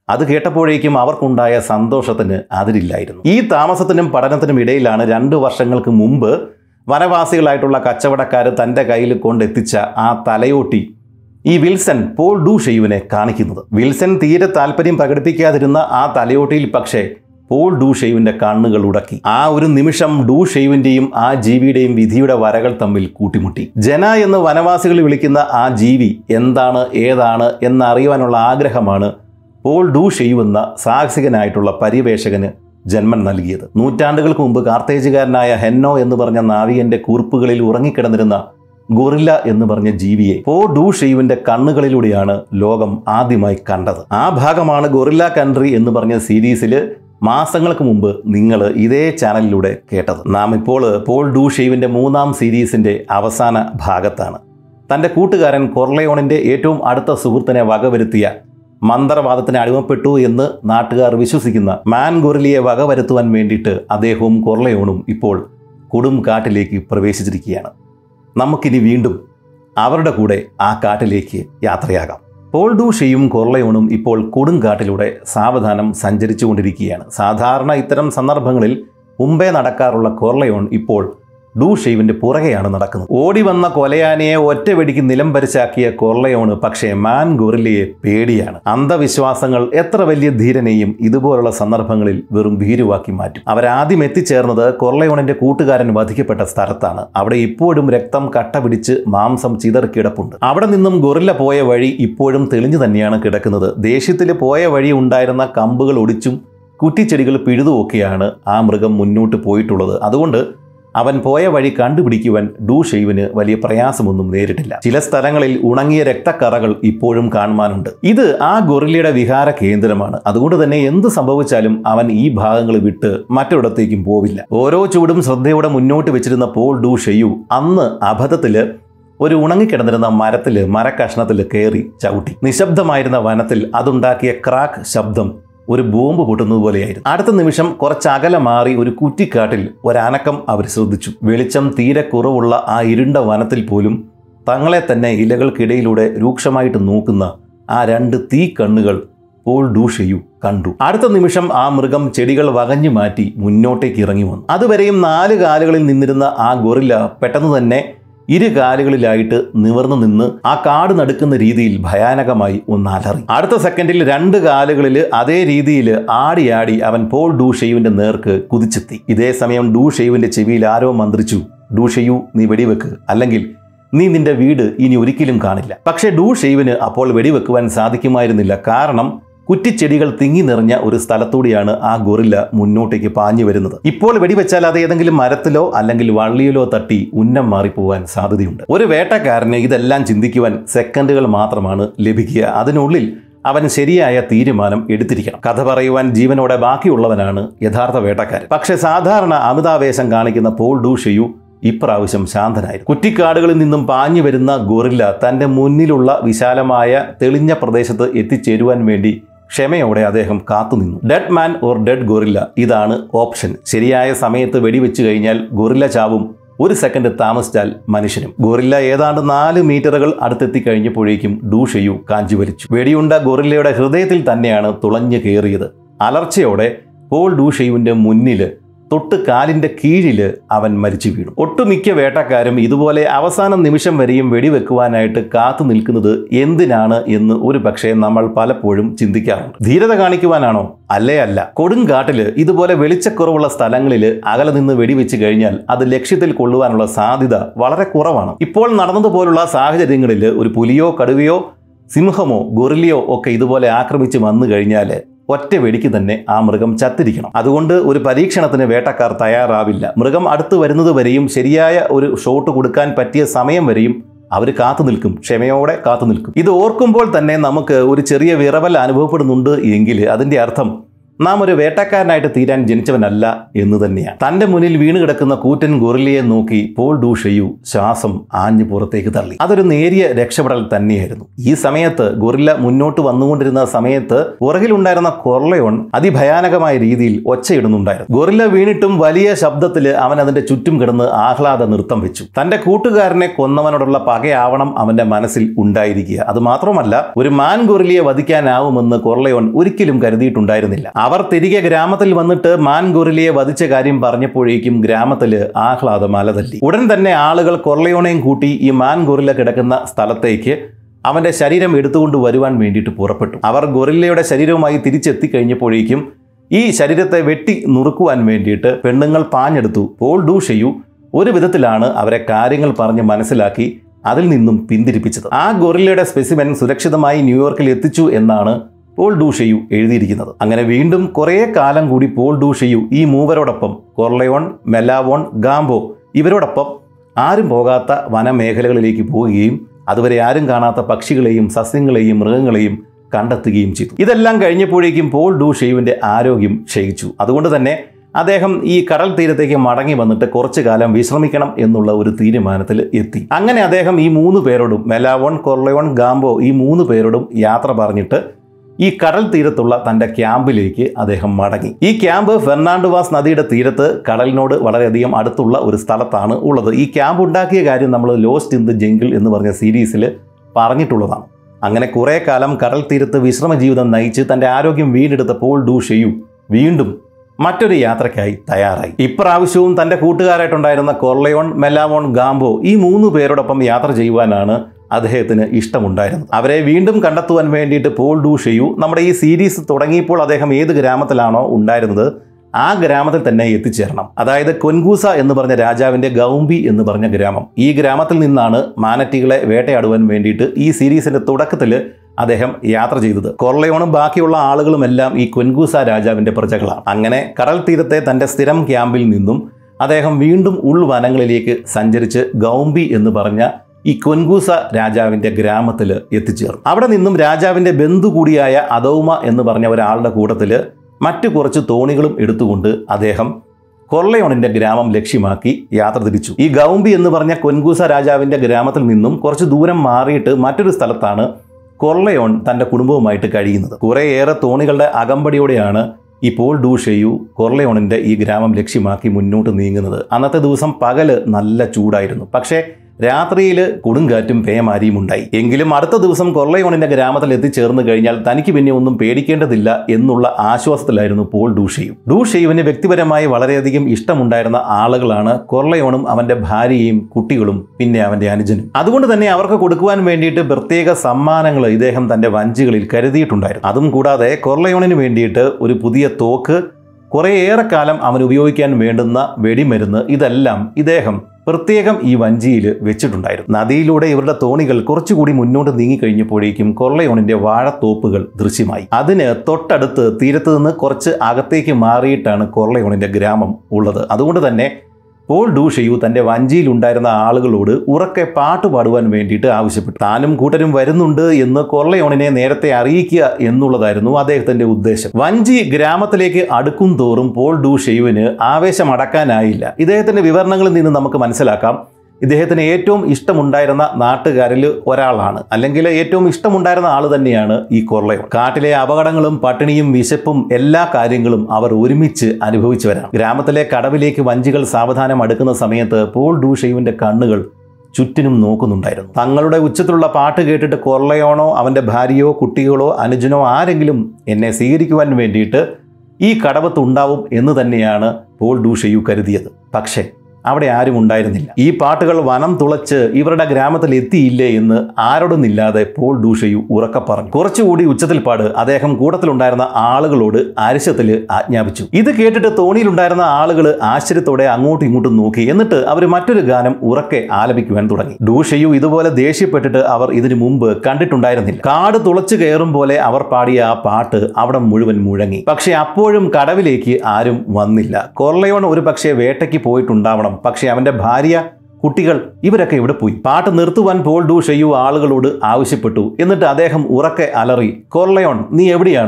അത് കേട്ടപ്പോഴേക്കും അവർക്കുണ്ടായ സന്തോഷത്തിന് അതിരില്ലായിരുന്നു ഈ താമസത്തിനും പഠനത്തിനും ഇടയിലാണ് രണ്ട് വർഷങ്ങൾക്ക് മുമ്പ് വനവാസികളായിട്ടുള്ള കച്ചവടക്കാർ തൻ്റെ കയ്യിൽ കൊണ്ടെത്തിച്ച ആ തലയോട്ടി ഈ വിൽസൺ പോൾ ഡു ഷെയ്വിനെ കാണിക്കുന്നത് വിൽസൺ തീരെ താല്പര്യം പ്രകടിപ്പിക്കാതിരുന്ന ആ തലയോട്ടിയിൽ പക്ഷേ പോൾ ഡു ഷെയ്വിന്റെ കണ്ണുകൾ ഉടക്കി ആ ഒരു നിമിഷം ഡു ഷെയ്വിന്റെയും ആ ജീവിയുടെയും വിധിയുടെ വരകൾ തമ്മിൽ കൂട്ടിമുട്ടി ജന എന്ന് വനവാസികൾ വിളിക്കുന്ന ആ ജീവി എന്താണ് ഏതാണ് എന്നറിയുവാനുള്ള ആഗ്രഹമാണ് പോൾ ഡു ഷെയ്വ് എന്ന സാഹസികനായിട്ടുള്ള പര്യവേഷകന് ജന്മം നൽകിയത് നൂറ്റാണ്ടുകൾക്ക് മുമ്പ് കാർത്തേജുകാരനായ ഹെന്നോ എന്ന് പറഞ്ഞ നാവികന്റെ കൂർപ്പുകളിൽ ഉറങ്ങിക്കിടന്നിരുന്ന ഗൊറില്ല എന്ന് പറഞ്ഞ ജീവിയെ പോ ഡു ഷെയ്വിന്റെ കണ്ണുകളിലൂടെയാണ് ലോകം ആദ്യമായി കണ്ടത് ആ ഭാഗമാണ് ഗൊറില്ല കൺട്രി എന്ന് പറഞ്ഞ സീരീസിൽ മാസങ്ങൾക്ക് മുമ്പ് നിങ്ങൾ ഇതേ ചാനലിലൂടെ കേട്ടത് നാം ഇപ്പോൾ പോൾ ഡു ഷെയ്വിന്റെ മൂന്നാം സീരീസിന്റെ അവസാന ഭാഗത്താണ് തൻ്റെ കൂട്ടുകാരൻ കൊർലയോണിന്റെ ഏറ്റവും അടുത്ത സുഹൃത്തിനെ വകവരുത്തിയ മന്ത്രവാദത്തിന് അടിമപ്പെട്ടു എന്ന് നാട്ടുകാർ വിശ്വസിക്കുന്ന മാൻ ഗൊറിലിയെ വകവരുത്തുവാൻ വേണ്ടിയിട്ട് അദ്ദേഹവും കൊർലയോണും ഇപ്പോൾ കൊടും കാട്ടിലേക്ക് പ്രവേശിച്ചിരിക്കുകയാണ് നമുക്കിനി വീണ്ടും അവരുടെ കൂടെ ആ കാട്ടിലേക്ക് യാത്രയാകാം പോൾ ഡൂഷയും കൊർലയോണും ഇപ്പോൾ കൊടുങ്കാട്ടിലൂടെ സാവധാനം സഞ്ചരിച്ചുകൊണ്ടിരിക്കുകയാണ് സാധാരണ ഇത്തരം സന്ദർഭങ്ങളിൽ മുമ്പേ നടക്കാറുള്ള കൊർലയോൺ ഇപ്പോൾ ഡൂഷെയ്വിന്റെ പുറകെയാണ് നടക്കുന്നത് ഓടി വന്ന കൊലയാനയെ ഒറ്റ വെടിക്ക് നിലം പരിച്ചാക്കിയ കൊർലയോണ് പക്ഷേ മാൻ ഗൊറില്ലയെ പേടിയാണ് അന്ധവിശ്വാസങ്ങൾ എത്ര വലിയ ധീരനെയും ഇതുപോലുള്ള സന്ദർഭങ്ങളിൽ വെറും ഭീരുവാക്കി മാറ്റും അവരാദ്യം എത്തിച്ചേർന്നത് കൊർലയോണിന്റെ കൂട്ടുകാരൻ വധിക്കപ്പെട്ട സ്ഥലത്താണ് അവിടെ ഇപ്പോഴും രക്തം കട്ട പിടിച്ച് മാംസം ചിതറിക്കിടപ്പുണ്ട് അവിടെ നിന്നും ഗൊറില്ല പോയ വഴി ഇപ്പോഴും തെളിഞ്ഞു തന്നെയാണ് കിടക്കുന്നത് ദേഷ്യത്തിൽ പോയ വഴി ഉണ്ടായിരുന്ന കമ്പുകൾ ഒടിച്ചും കുറ്റിച്ചെടികൾ പിഴുതുമൊക്കെയാണ് ആ മൃഗം മുന്നോട്ട് പോയിട്ടുള്ളത് അതുകൊണ്ട് അവൻ പോയ വഴി കണ്ടുപിടിക്കുവാൻ ഡൂ ഷെയ്വിന് വലിയ പ്രയാസമൊന്നും നേരിട്ടില്ല ചില സ്ഥലങ്ങളിൽ ഉണങ്ങിയ രക്തക്കറകൾ ഇപ്പോഴും കാണുവാനുണ്ട് ഇത് ആ ഗൊറില്ലയുടെ വിഹാര കേന്ദ്രമാണ് അതുകൊണ്ട് തന്നെ എന്ത് സംഭവിച്ചാലും അവൻ ഈ ഭാഗങ്ങൾ വിട്ട് മറ്റൊരിടത്തേക്കും പോവില്ല ഓരോ ചൂടും ശ്രദ്ധയോടെ മുന്നോട്ട് വെച്ചിരുന്ന പോൾ ഡൂ ഷെയ്യു അന്ന് അബദ്ധത്തില് ഒരു ഉണങ്ങിക്കിടന്നിരുന്ന മരത്തിൽ മരക്കഷ്ണത്തിൽ കയറി ചവിട്ടി നിശബ്ദമായിരുന്ന വനത്തിൽ അതുണ്ടാക്കിയ ക്രാക്ക് ശബ്ദം ഒരു ബോംബ് പൊട്ടുന്നത് പോലെയായിരുന്നു അടുത്ത നിമിഷം കുറച്ച് അകലെ മാറി ഒരു കുറ്റിക്കാട്ടിൽ ഒരനക്കം അവർ ശ്രദ്ധിച്ചു വെളിച്ചം തീരെ കുറവുള്ള ആ ഇരുണ്ട വനത്തിൽ പോലും തങ്ങളെ തന്നെ ഇലകൾക്കിടയിലൂടെ രൂക്ഷമായിട്ട് നോക്കുന്ന ആ രണ്ട് തീ കണ്ണുകൾ പോൾ ഡൂഷയു കണ്ടു അടുത്ത നിമിഷം ആ മൃഗം ചെടികൾ വകഞ്ഞു മാറ്റി മുന്നോട്ടേക്ക് ഇറങ്ങി വന്നു അതുവരെയും നാല് കാലുകളിൽ നിന്നിരുന്ന ആ ഗൊറില്ല പെട്ടെന്ന് തന്നെ ഇരു കാലുകളിലായിട്ട് നിവർന്നു നിന്ന് ആ കാട് നടുക്കുന്ന രീതിയിൽ ഭയാനകമായി ഒന്ന് അലറി അടുത്ത സെക്കൻഡിൽ രണ്ട് കാലുകളിൽ അതേ രീതിയിൽ ആടിയാടി അവൻ പോൾ ഡൂഷെയുവിന്റെ നേർക്ക് കുതിച്ചെത്തി ഇതേ സമയം ഡൂഷെയുവിന്റെ ചെവിയിൽ ആരോ മന്ത്രിച്ചു ഡൂഷെയു നീ വെടിവെക്ക് അല്ലെങ്കിൽ നീ നിന്റെ വീട് ഇനി ഒരിക്കലും കാണില്ല പക്ഷേ ഡൂഷെയുവിന് അപ്പോൾ വെടിവെക്കുവാൻ സാധിക്കുമായിരുന്നില്ല കാരണം കുറ്റിച്ചെടികൾ തിങ്ങി നിറഞ്ഞ ഒരു സ്ഥലത്തൂടെയാണ് ആ ഗൊറില്ല മുന്നോട്ടേക്ക് പാഞ്ഞു വരുന്നത് ഇപ്പോൾ വെടിവെച്ചാൽ അത് ഏതെങ്കിലും മരത്തിലോ അല്ലെങ്കിൽ വള്ളിയിലോ തട്ടി ഉന്നം മാറിപ്പോവാൻ സാധ്യതയുണ്ട് ഒരു വേട്ടക്കാരന് ഇതെല്ലാം ചിന്തിക്കുവാൻ സെക്കൻഡുകൾ മാത്രമാണ് ലഭിക്കുക അതിനുള്ളിൽ അവൻ ശരിയായ തീരുമാനം എടുത്തിരിക്കണം കഥ പറയുവാൻ ജീവനോടെ ബാക്കിയുള്ളവനാണ് യഥാർത്ഥ വേട്ടക്കാരൻ പക്ഷെ സാധാരണ അമിതാവേശം കാണിക്കുന്ന പോൾ ഡൂഷയു ഇപ്രാവശ്യം ശാന്തനായിരുന്നു കുറ്റിക്കാടുകളിൽ നിന്നും പാഞ്ഞു വരുന്ന ഗൊറില്ല തന്റെ മുന്നിലുള്ള വിശാലമായ തെളിഞ്ഞ പ്രദേശത്ത് എത്തിച്ചേരുവാൻ വേണ്ടി ക്ഷമയോടെ അദ്ദേഹം കാത്തുനിന്നു dead man or dead gorilla ഇതാണ് ഓപ്ഷൻ ശരിയായ സമയത്ത് വെടിവെച്ചു കഴിഞ്ഞാൽ ഗൊറില്ല ചാവും ഒരു സെക്കൻഡ് താമസിച്ചാൽ മനുഷ്യനും ഗൊറില്ല ഏതാണ്ട് നാല് മീറ്ററുകൾ അടുത്തെത്തി കഴിഞ്ഞപ്പോഴേക്കും ഡൂഷയു കാഞ്ചി വലിച്ചു വെടിയുണ്ട ഗൊറില്ലയുടെ ഹൃദയത്തിൽ തന്നെയാണ് തുളഞ്ഞു കയറിയത് അലർച്ചയോടെ പോൾ ഡൂഷയുവിന്റെ മുന്നില് തൊട്ട് കാലിന്റെ കീഴില് അവൻ മരിച്ചു വീണു ഒട്ടുമിക്ക വേട്ടക്കാരും ഇതുപോലെ അവസാന നിമിഷം വരെയും വെടിവെക്കുവാനായിട്ട് കാത്തു നിൽക്കുന്നത് എന്തിനാണ് എന്ന് ഒരു പക്ഷേ നമ്മൾ പലപ്പോഴും ചിന്തിക്കാറുണ്ട് ധീരത കാണിക്കുവാനാണോ അല്ലേ അല്ല കൊടുങ്കാട്ടില് ഇതുപോലെ വെളിച്ചക്കുറവുള്ള സ്ഥലങ്ങളിൽ അകലെ നിന്ന് വെടിവെച്ച് കഴിഞ്ഞാൽ അത് ലക്ഷ്യത്തിൽ കൊള്ളുവാനുള്ള സാധ്യത വളരെ കുറവാണ് ഇപ്പോൾ നടന്നതുപോലുള്ള സാഹചര്യങ്ങളിൽ ഒരു പുലിയോ കടുവയോ സിംഹമോ ഗൊറില്ലയോ ഒക്കെ ഇതുപോലെ ആക്രമിച്ച് വന്നു കഴിഞ്ഞാൽ ഒറ്റ വെടിക്ക് തന്നെ ആ മൃഗം ചത്തിരിക്കണം അതുകൊണ്ട് ഒരു പരീക്ഷണത്തിന് വേട്ടക്കാർ തയ്യാറാവില്ല മൃഗം അടുത്ത് വരുന്നത് വരെയും ശരിയായ ഒരു ഷോട്ട് കൊടുക്കാൻ പറ്റിയ സമയം വരെയും അവർ കാത്തു നിൽക്കും ക്ഷമയോടെ കാത്തു നിൽക്കും ഇത് ഓർക്കുമ്പോൾ തന്നെ നമുക്ക് ഒരു ചെറിയ വിറവൽ അനുഭവപ്പെടുന്നുണ്ട് എങ്കിൽ അതിൻ്റെ അർത്ഥം നാം ഒരു വേട്ടക്കാരനായിട്ട് തീരാൻ ജനിച്ചവനല്ല എന്ന് തന്നെയാണ് തന്റെ മുന്നിൽ വീണ് കിടക്കുന്ന കൂറ്റൻ ഗൊറില്ലയെ നോക്കി പോൾ ഡൂ ഷെയു ശ്വാസം ആഞ്ഞു പുറത്തേക്ക് തള്ളി അതൊരു നേരിയ രക്ഷപ്പെടൽ തന്നെയായിരുന്നു ഈ സമയത്ത് ഗൊറില്ല മുന്നോട്ട് വന്നുകൊണ്ടിരുന്ന സമയത്ത് പുറകിലുണ്ടായിരുന്ന കൊർലയോൺ അതിഭയാനകമായ രീതിയിൽ ഒച്ചയിടുന്നുണ്ടായിരുന്നു ഗൊറില്ല വീണിട്ടും വലിയ ശബ്ദത്തിൽ അവൻ അതിന്റെ ചുറ്റും കിടന്ന് ആഹ്ലാദ നൃത്തം വെച്ചു തന്റെ കൂട്ടുകാരനെ കൊന്നവനോടുള്ള പകയാവണം അവന്റെ മനസ്സിൽ ഉണ്ടായിരിക്കുക അത് മാത്രമല്ല ഒരു മാൻ ഗൊറില്ലയെ വധിക്കാനാവുമെന്ന് കൊർലയോൺ ഒരിക്കലും കരുതിയിട്ടുണ്ടായിരുന്നില്ല അവർ തിരികെ ഗ്രാമത്തിൽ വന്നിട്ട് മാൻ ഗൊറില്ലയെ വധിച്ച കാര്യം പറഞ്ഞപ്പോഴേക്കും ഗ്രാമത്തില് ആഹ്ലാദം അലതല്ലി ഉടൻ തന്നെ ആളുകൾ കൊർലയോണയും കൂട്ടി ഈ മാൻ ഗൊറില്ല കിടക്കുന്ന സ്ഥലത്തേക്ക് അവന്റെ ശരീരം എടുത്തുകൊണ്ട് വരുവാൻ വേണ്ടിയിട്ട് പുറപ്പെട്ടു അവർ ഗൊറില്ലയുടെ ശരീരവുമായി തിരിച്ചെത്തി കഴിഞ്ഞപ്പോഴേക്കും ഈ ശരീരത്തെ വെട്ടി നുറുക്കുവാൻ വേണ്ടിയിട്ട് പെണ്ണുങ്ങൾ പാഞ്ഞെടുത്തു പോൾ ഡൂ ഷെയു ഒരു വിധത്തിലാണ് അവരെ കാര്യങ്ങൾ പറഞ്ഞ് മനസ്സിലാക്കി അതിൽ നിന്നും പിന്തിരിപ്പിച്ചത് ആ ഗൊറില്ലയുടെ സ്പെസിമെൻ സുരക്ഷിതമായി ന്യൂയോർക്കിൽ എത്തിച്ചു എന്നാണ് പോൾ ഡൂഷയു എഴുതിയിരിക്കുന്നത് അങ്ങനെ വീണ്ടും കുറേ കാലം കൂടി പോൾ ഡൂഷയു ഈ മൂവരോടൊപ്പം കൊർലയോൺ മെലാവോൺ ഗാംബോ ഇവരോടൊപ്പം ആരും പോകാത്ത വനമേഖലകളിലേക്ക് പോവുകയും അതുവരെ ആരും കാണാത്ത പക്ഷികളെയും സസ്യങ്ങളെയും മൃഗങ്ങളെയും കണ്ടെത്തുകയും ചെയ്തു ഇതെല്ലാം കഴിഞ്ഞപ്പോഴേക്കും പോൾ ഡൂഷയുവിൻ്റെ ആരോഗ്യം ക്ഷയിച്ചു അതുകൊണ്ട് തന്നെ അദ്ദേഹം ഈ കടൽ തീരത്തേക്ക് മടങ്ങി വന്നിട്ട് കുറച്ചു കാലം വിശ്രമിക്കണം എന്നുള്ള ഒരു തീരുമാനത്തിൽ എത്തി അങ്ങനെ അദ്ദേഹം ഈ മൂന്ന് പേരോടും മെലാവോൺ കൊർലയോൺ ഗാംബോ ഈ മൂന്ന് പേരോടും യാത്ര പറഞ്ഞിട്ട് ഈ കടൽ തീരത്തുള്ള തന്റെ ക്യാമ്പിലേക്ക് അദ്ദേഹം മടങ്ങി ഈ ക്യാമ്പ് ഫെർണാണ്ടുവാസ് നദിയുടെ തീരത്ത് കടലിനോട് വളരെയധികം അടുത്തുള്ള ഒരു സ്ഥലത്താണ് ഉള്ളത് ഈ ക്യാമ്പ് ഉണ്ടാക്കിയ കാര്യം നമ്മൾ ലോസ്റ്റ് ഇൻ ദ ജംഗിൾ എന്ന് പറഞ്ഞ സീരീസിൽ പറഞ്ഞിട്ടുള്ളതാണ് അങ്ങനെ കുറേ കാലം കടൽ തീരത്ത് വിശ്രമ ജീവിതം നയിച്ച് തന്റെ ആരോഗ്യം വീണ്ടെടുത്ത പോൾ ഡൂ ഷെയു വീണ്ടും മറ്റൊരു യാത്രയ്ക്കായി തയ്യാറായി ഇപ്രാവശ്യവും തന്റെ കൂട്ടുകാരായിട്ടുണ്ടായിരുന്ന കൊർലയോൺ മെലാവോൺ ഗാംബോ ഈ മൂന്ന് പേരോടൊപ്പം യാത്ര ചെയ്യുവാനാണ് അദ്ദേഹത്തിന് ഇഷ്ടമുണ്ടായിരുന്നത് അവരെ വീണ്ടും കണ്ടെത്തുവാൻ വേണ്ടിയിട്ട് പോൾ ഡൂ ഷെയു നമ്മുടെ ഈ സീരീസ് തുടങ്ങിയപ്പോൾ അദ്ദേഹം ഏത് ഗ്രാമത്തിലാണോ ഉണ്ടായിരുന്നത് ആ ഗ്രാമത്തിൽ തന്നെ എത്തിച്ചേരണം അതായത് കൊൻകൂസ എന്ന് പറഞ്ഞ രാജാവിന്റെ ഗൗംബി എന്ന് പറഞ്ഞ ഗ്രാമം ഈ ഗ്രാമത്തിൽ നിന്നാണ് മാനറ്റികളെ വേട്ടയാടുവാൻ വേണ്ടിയിട്ട് ഈ സീരീസിന്റെ തുടക്കത്തിൽ അദ്ദേഹം യാത്ര ചെയ്തത് കൊർലയോണും ബാക്കിയുള്ള ആളുകളുമെല്ലാം ഈ കൊൻകൂസ രാജാവിന്റെ പ്രജകളാണ് അങ്ങനെ കടൽ തീരത്തെ തന്റെ സ്ഥിരം ക്യാമ്പിൽ നിന്നും അദ്ദേഹം വീണ്ടും ഉൾവനങ്ങളിലേക്ക് സഞ്ചരിച്ച് ഗൗംബി എന്ന് പറഞ്ഞ ഈ കൊൻകൂസ രാജാവിന്റെ ഗ്രാമത്തിൽ എത്തിച്ചേർന്നു അവിടെ നിന്നും രാജാവിന്റെ ബന്ധു കൂടിയായ അദൗമ എന്ന് പറഞ്ഞ ഒരാളുടെ കൂട്ടത്തിൽ മറ്റു കുറച്ച് തോണികളും എടുത്തുകൊണ്ട് അദ്ദേഹം കൊർലയോണിന്റെ ഗ്രാമം ലക്ഷ്യമാക്കി യാത്ര തിരിച്ചു ഈ ഗൗംബി എന്ന് പറഞ്ഞ കൊൻകൂസ രാജാവിന്റെ ഗ്രാമത്തിൽ നിന്നും കുറച്ച് ദൂരം മാറിയിട്ട് മറ്റൊരു സ്ഥലത്താണ് കൊർലയോൺ തന്റെ കുടുംബവുമായിട്ട് കഴിയുന്നത് കുറേയേറെ തോണികളുടെ അകമ്പടിയോടെയാണ് ഈ പോൾ ഡൂഷെയു കൊർലയോണിന്റെ ഈ ഗ്രാമം ലക്ഷ്യമാക്കി മുന്നോട്ട് നീങ്ങുന്നത് അന്നത്തെ ദിവസം പകല് നല്ല ചൂടായിരുന്നു പക്ഷേ രാത്രിയിൽ കൊടുങ്കാറ്റും പേമാരിയും ഉണ്ടായി എങ്കിലും അടുത്ത ദിവസം കൊർലയോണിന്റെ ഗ്രാമത്തിൽ എത്തിച്ചേർന്ന് കഴിഞ്ഞാൽ തനിക്ക് പിന്നെ ഒന്നും പേടിക്കേണ്ടതില്ല എന്നുള്ള ആശ്വാസത്തിലായിരുന്നു പോൾ ഡൂഷെയു ഡൂഷെയുവിന് വ്യക്തിപരമായി വളരെയധികം ഇഷ്ടമുണ്ടായിരുന്ന ആളുകളാണ് കൊർലയോണും അവന്റെ ഭാര്യയും കുട്ടികളും പിന്നെ അവന്റെ അനുജനും അതുകൊണ്ട് തന്നെ അവർക്ക് കൊടുക്കുവാൻ വേണ്ടിയിട്ട് പ്രത്യേക സമ്മാനങ്ങൾ ഇദ്ദേഹം തന്റെ വഞ്ചികളിൽ കരുതിയിട്ടുണ്ടായിരുന്നു അതും കൂടാതെ കൊർലയോണിന് വേണ്ടിയിട്ട് ഒരു പുതിയ തോക്ക് കുറേയേറെ കാലം അവൻ ഉപയോഗിക്കാൻ വേണ്ടുന്ന വെടിമരുന്ന് ഇതെല്ലാം ഇദ്ദേഹം പ്രത്യേകം ഈ വഞ്ചിയിൽ വെച്ചിട്ടുണ്ടായിരുന്നു നദിയിലൂടെ ഇവരുടെ തോണികൾ കുറച്ചുകൂടി മുന്നോട്ട് നീങ്ങിക്കഴിഞ്ഞപ്പോഴേക്കും കൊർലയോണിന്റെ വാഴത്തോപ്പുകൾ ദൃശ്യമായി അതിന് തൊട്ടടുത്ത് തീരത്ത് നിന്ന് കുറച്ച് അകത്തേക്ക് മാറിയിട്ടാണ് കൊർലയോണിന്റെ ഗ്രാമം ഉള്ളത് അതുകൊണ്ട് തന്നെ പോൾ ഡൂഷയു തന്റെ വഞ്ചിയിൽ ഉണ്ടായിരുന്ന ആളുകളോട് ഉറക്കെ പാട്ട് പാടുവാൻ വേണ്ടിയിട്ട് ആവശ്യപ്പെട്ടു താനും കൂട്ടരും വരുന്നുണ്ട് എന്ന് കൊർലയോണിനെ നേരത്തെ അറിയിക്കുക എന്നുള്ളതായിരുന്നു അദ്ദേഹത്തിന്റെ ഉദ്ദേശം വഞ്ചി ഗ്രാമത്തിലേക്ക് അടുക്കും തോറും പോൾ ഡൂഷയുവിന് ആവേശം അടക്കാനായില്ല ഇദ്ദേഹത്തിന്റെ വിവരണങ്ങളിൽ നിന്ന് നമുക്ക് മനസ്സിലാക്കാം ഇദ്ദേഹത്തിന് ഏറ്റവും ഇഷ്ടമുണ്ടായിരുന്ന നാട്ടുകാരിൽ ഒരാളാണ് അല്ലെങ്കിൽ ഏറ്റവും ഇഷ്ടമുണ്ടായിരുന്ന ആൾ തന്നെയാണ് ഈ കൊർലയോൺ കാട്ടിലെ അപകടങ്ങളും പട്ടിണിയും വിശപ്പും എല്ലാ കാര്യങ്ങളും അവർ ഒരുമിച്ച് അനുഭവിച്ചവരാണ് ഗ്രാമത്തിലെ കടവിലേക്ക് വഞ്ചികൾ സാവധാനം അടുക്കുന്ന സമയത്ത് പോൾ ഡൂഷയുവിന്റെ കണ്ണുകൾ ചുറ്റിനും നോക്കുന്നുണ്ടായിരുന്നു തങ്ങളുടെ ഉച്ചത്തിലുള്ള പാട്ട് കേട്ടിട്ട് കൊർലയോണോ അവന്റെ ഭാര്യയോ കുട്ടികളോ അനുജനോ ആരെങ്കിലും എന്നെ സ്വീകരിക്കുവാൻ വേണ്ടിയിട്ട് ഈ കടവത്ത് ഉണ്ടാവും എന്ന് തന്നെയാണ് പോൾ ഡൂഷയു കരുതിയത് പക്ഷേ അവിടെ ആരും ഉണ്ടായിരുന്നില്ല ഈ പാട്ടുകൾ വനം തുളച്ച് ഇവരുടെ ഗ്രാമത്തിൽ എത്തിയില്ലേ എന്ന് ആരോടൊന്നില്ലാതെ പോൾ ഡൂഷയു ഉറക്കെ പറഞ്ഞു കുറച്ചുകൂടി ഉച്ചത്തിൽ പാട് അദ്ദേഹം കൂട്ടത്തിലുണ്ടായിരുന്ന ആളുകളോട് അരിശത്തിൽ ആജ്ഞാപിച്ചു ഇത് കേട്ടിട്ട് തോണിയിലുണ്ടായിരുന്ന ആളുകൾ ആശ്ചര്യത്തോടെ അങ്ങോട്ടും ഇങ്ങോട്ടും നോക്കി എന്നിട്ട് അവർ മറ്റൊരു ഗാനം ഉറക്കെ ആലപിക്കുവാൻ തുടങ്ങി ഡൂഷയു ഇതുപോലെ ദേഷ്യപ്പെട്ടിട്ട് അവർ ഇതിനു മുമ്പ് കണ്ടിട്ടുണ്ടായിരുന്നില്ല കാട് തുളച്ചു കയറും പോലെ അവർ പാടിയ ആ പാട്ട് അവിടെ മുഴുവൻ മുഴങ്ങി പക്ഷെ അപ്പോഴും കടവിലേക്ക് ആരും വന്നില്ല കൊർലയോൺ ഒരു പക്ഷേ വേട്ടയ്ക്ക് പോയിട്ടുണ്ടാവണം പക്ഷേ അവന്റെ ഭാര്യ കുട്ടികൾ ഇവരൊക്കെ ഇവിടെ പോയി പാട്ട് നിർത്തുവാൻ പോൾ ഡൂ ഷെയ്യു ആളുകളോട് ആവശ്യപ്പെട്ടു എന്നിട്ട് അദ്ദേഹം ഉറക്കെ അലറി കൊർലയോൺ നീ എവിടെയാണ്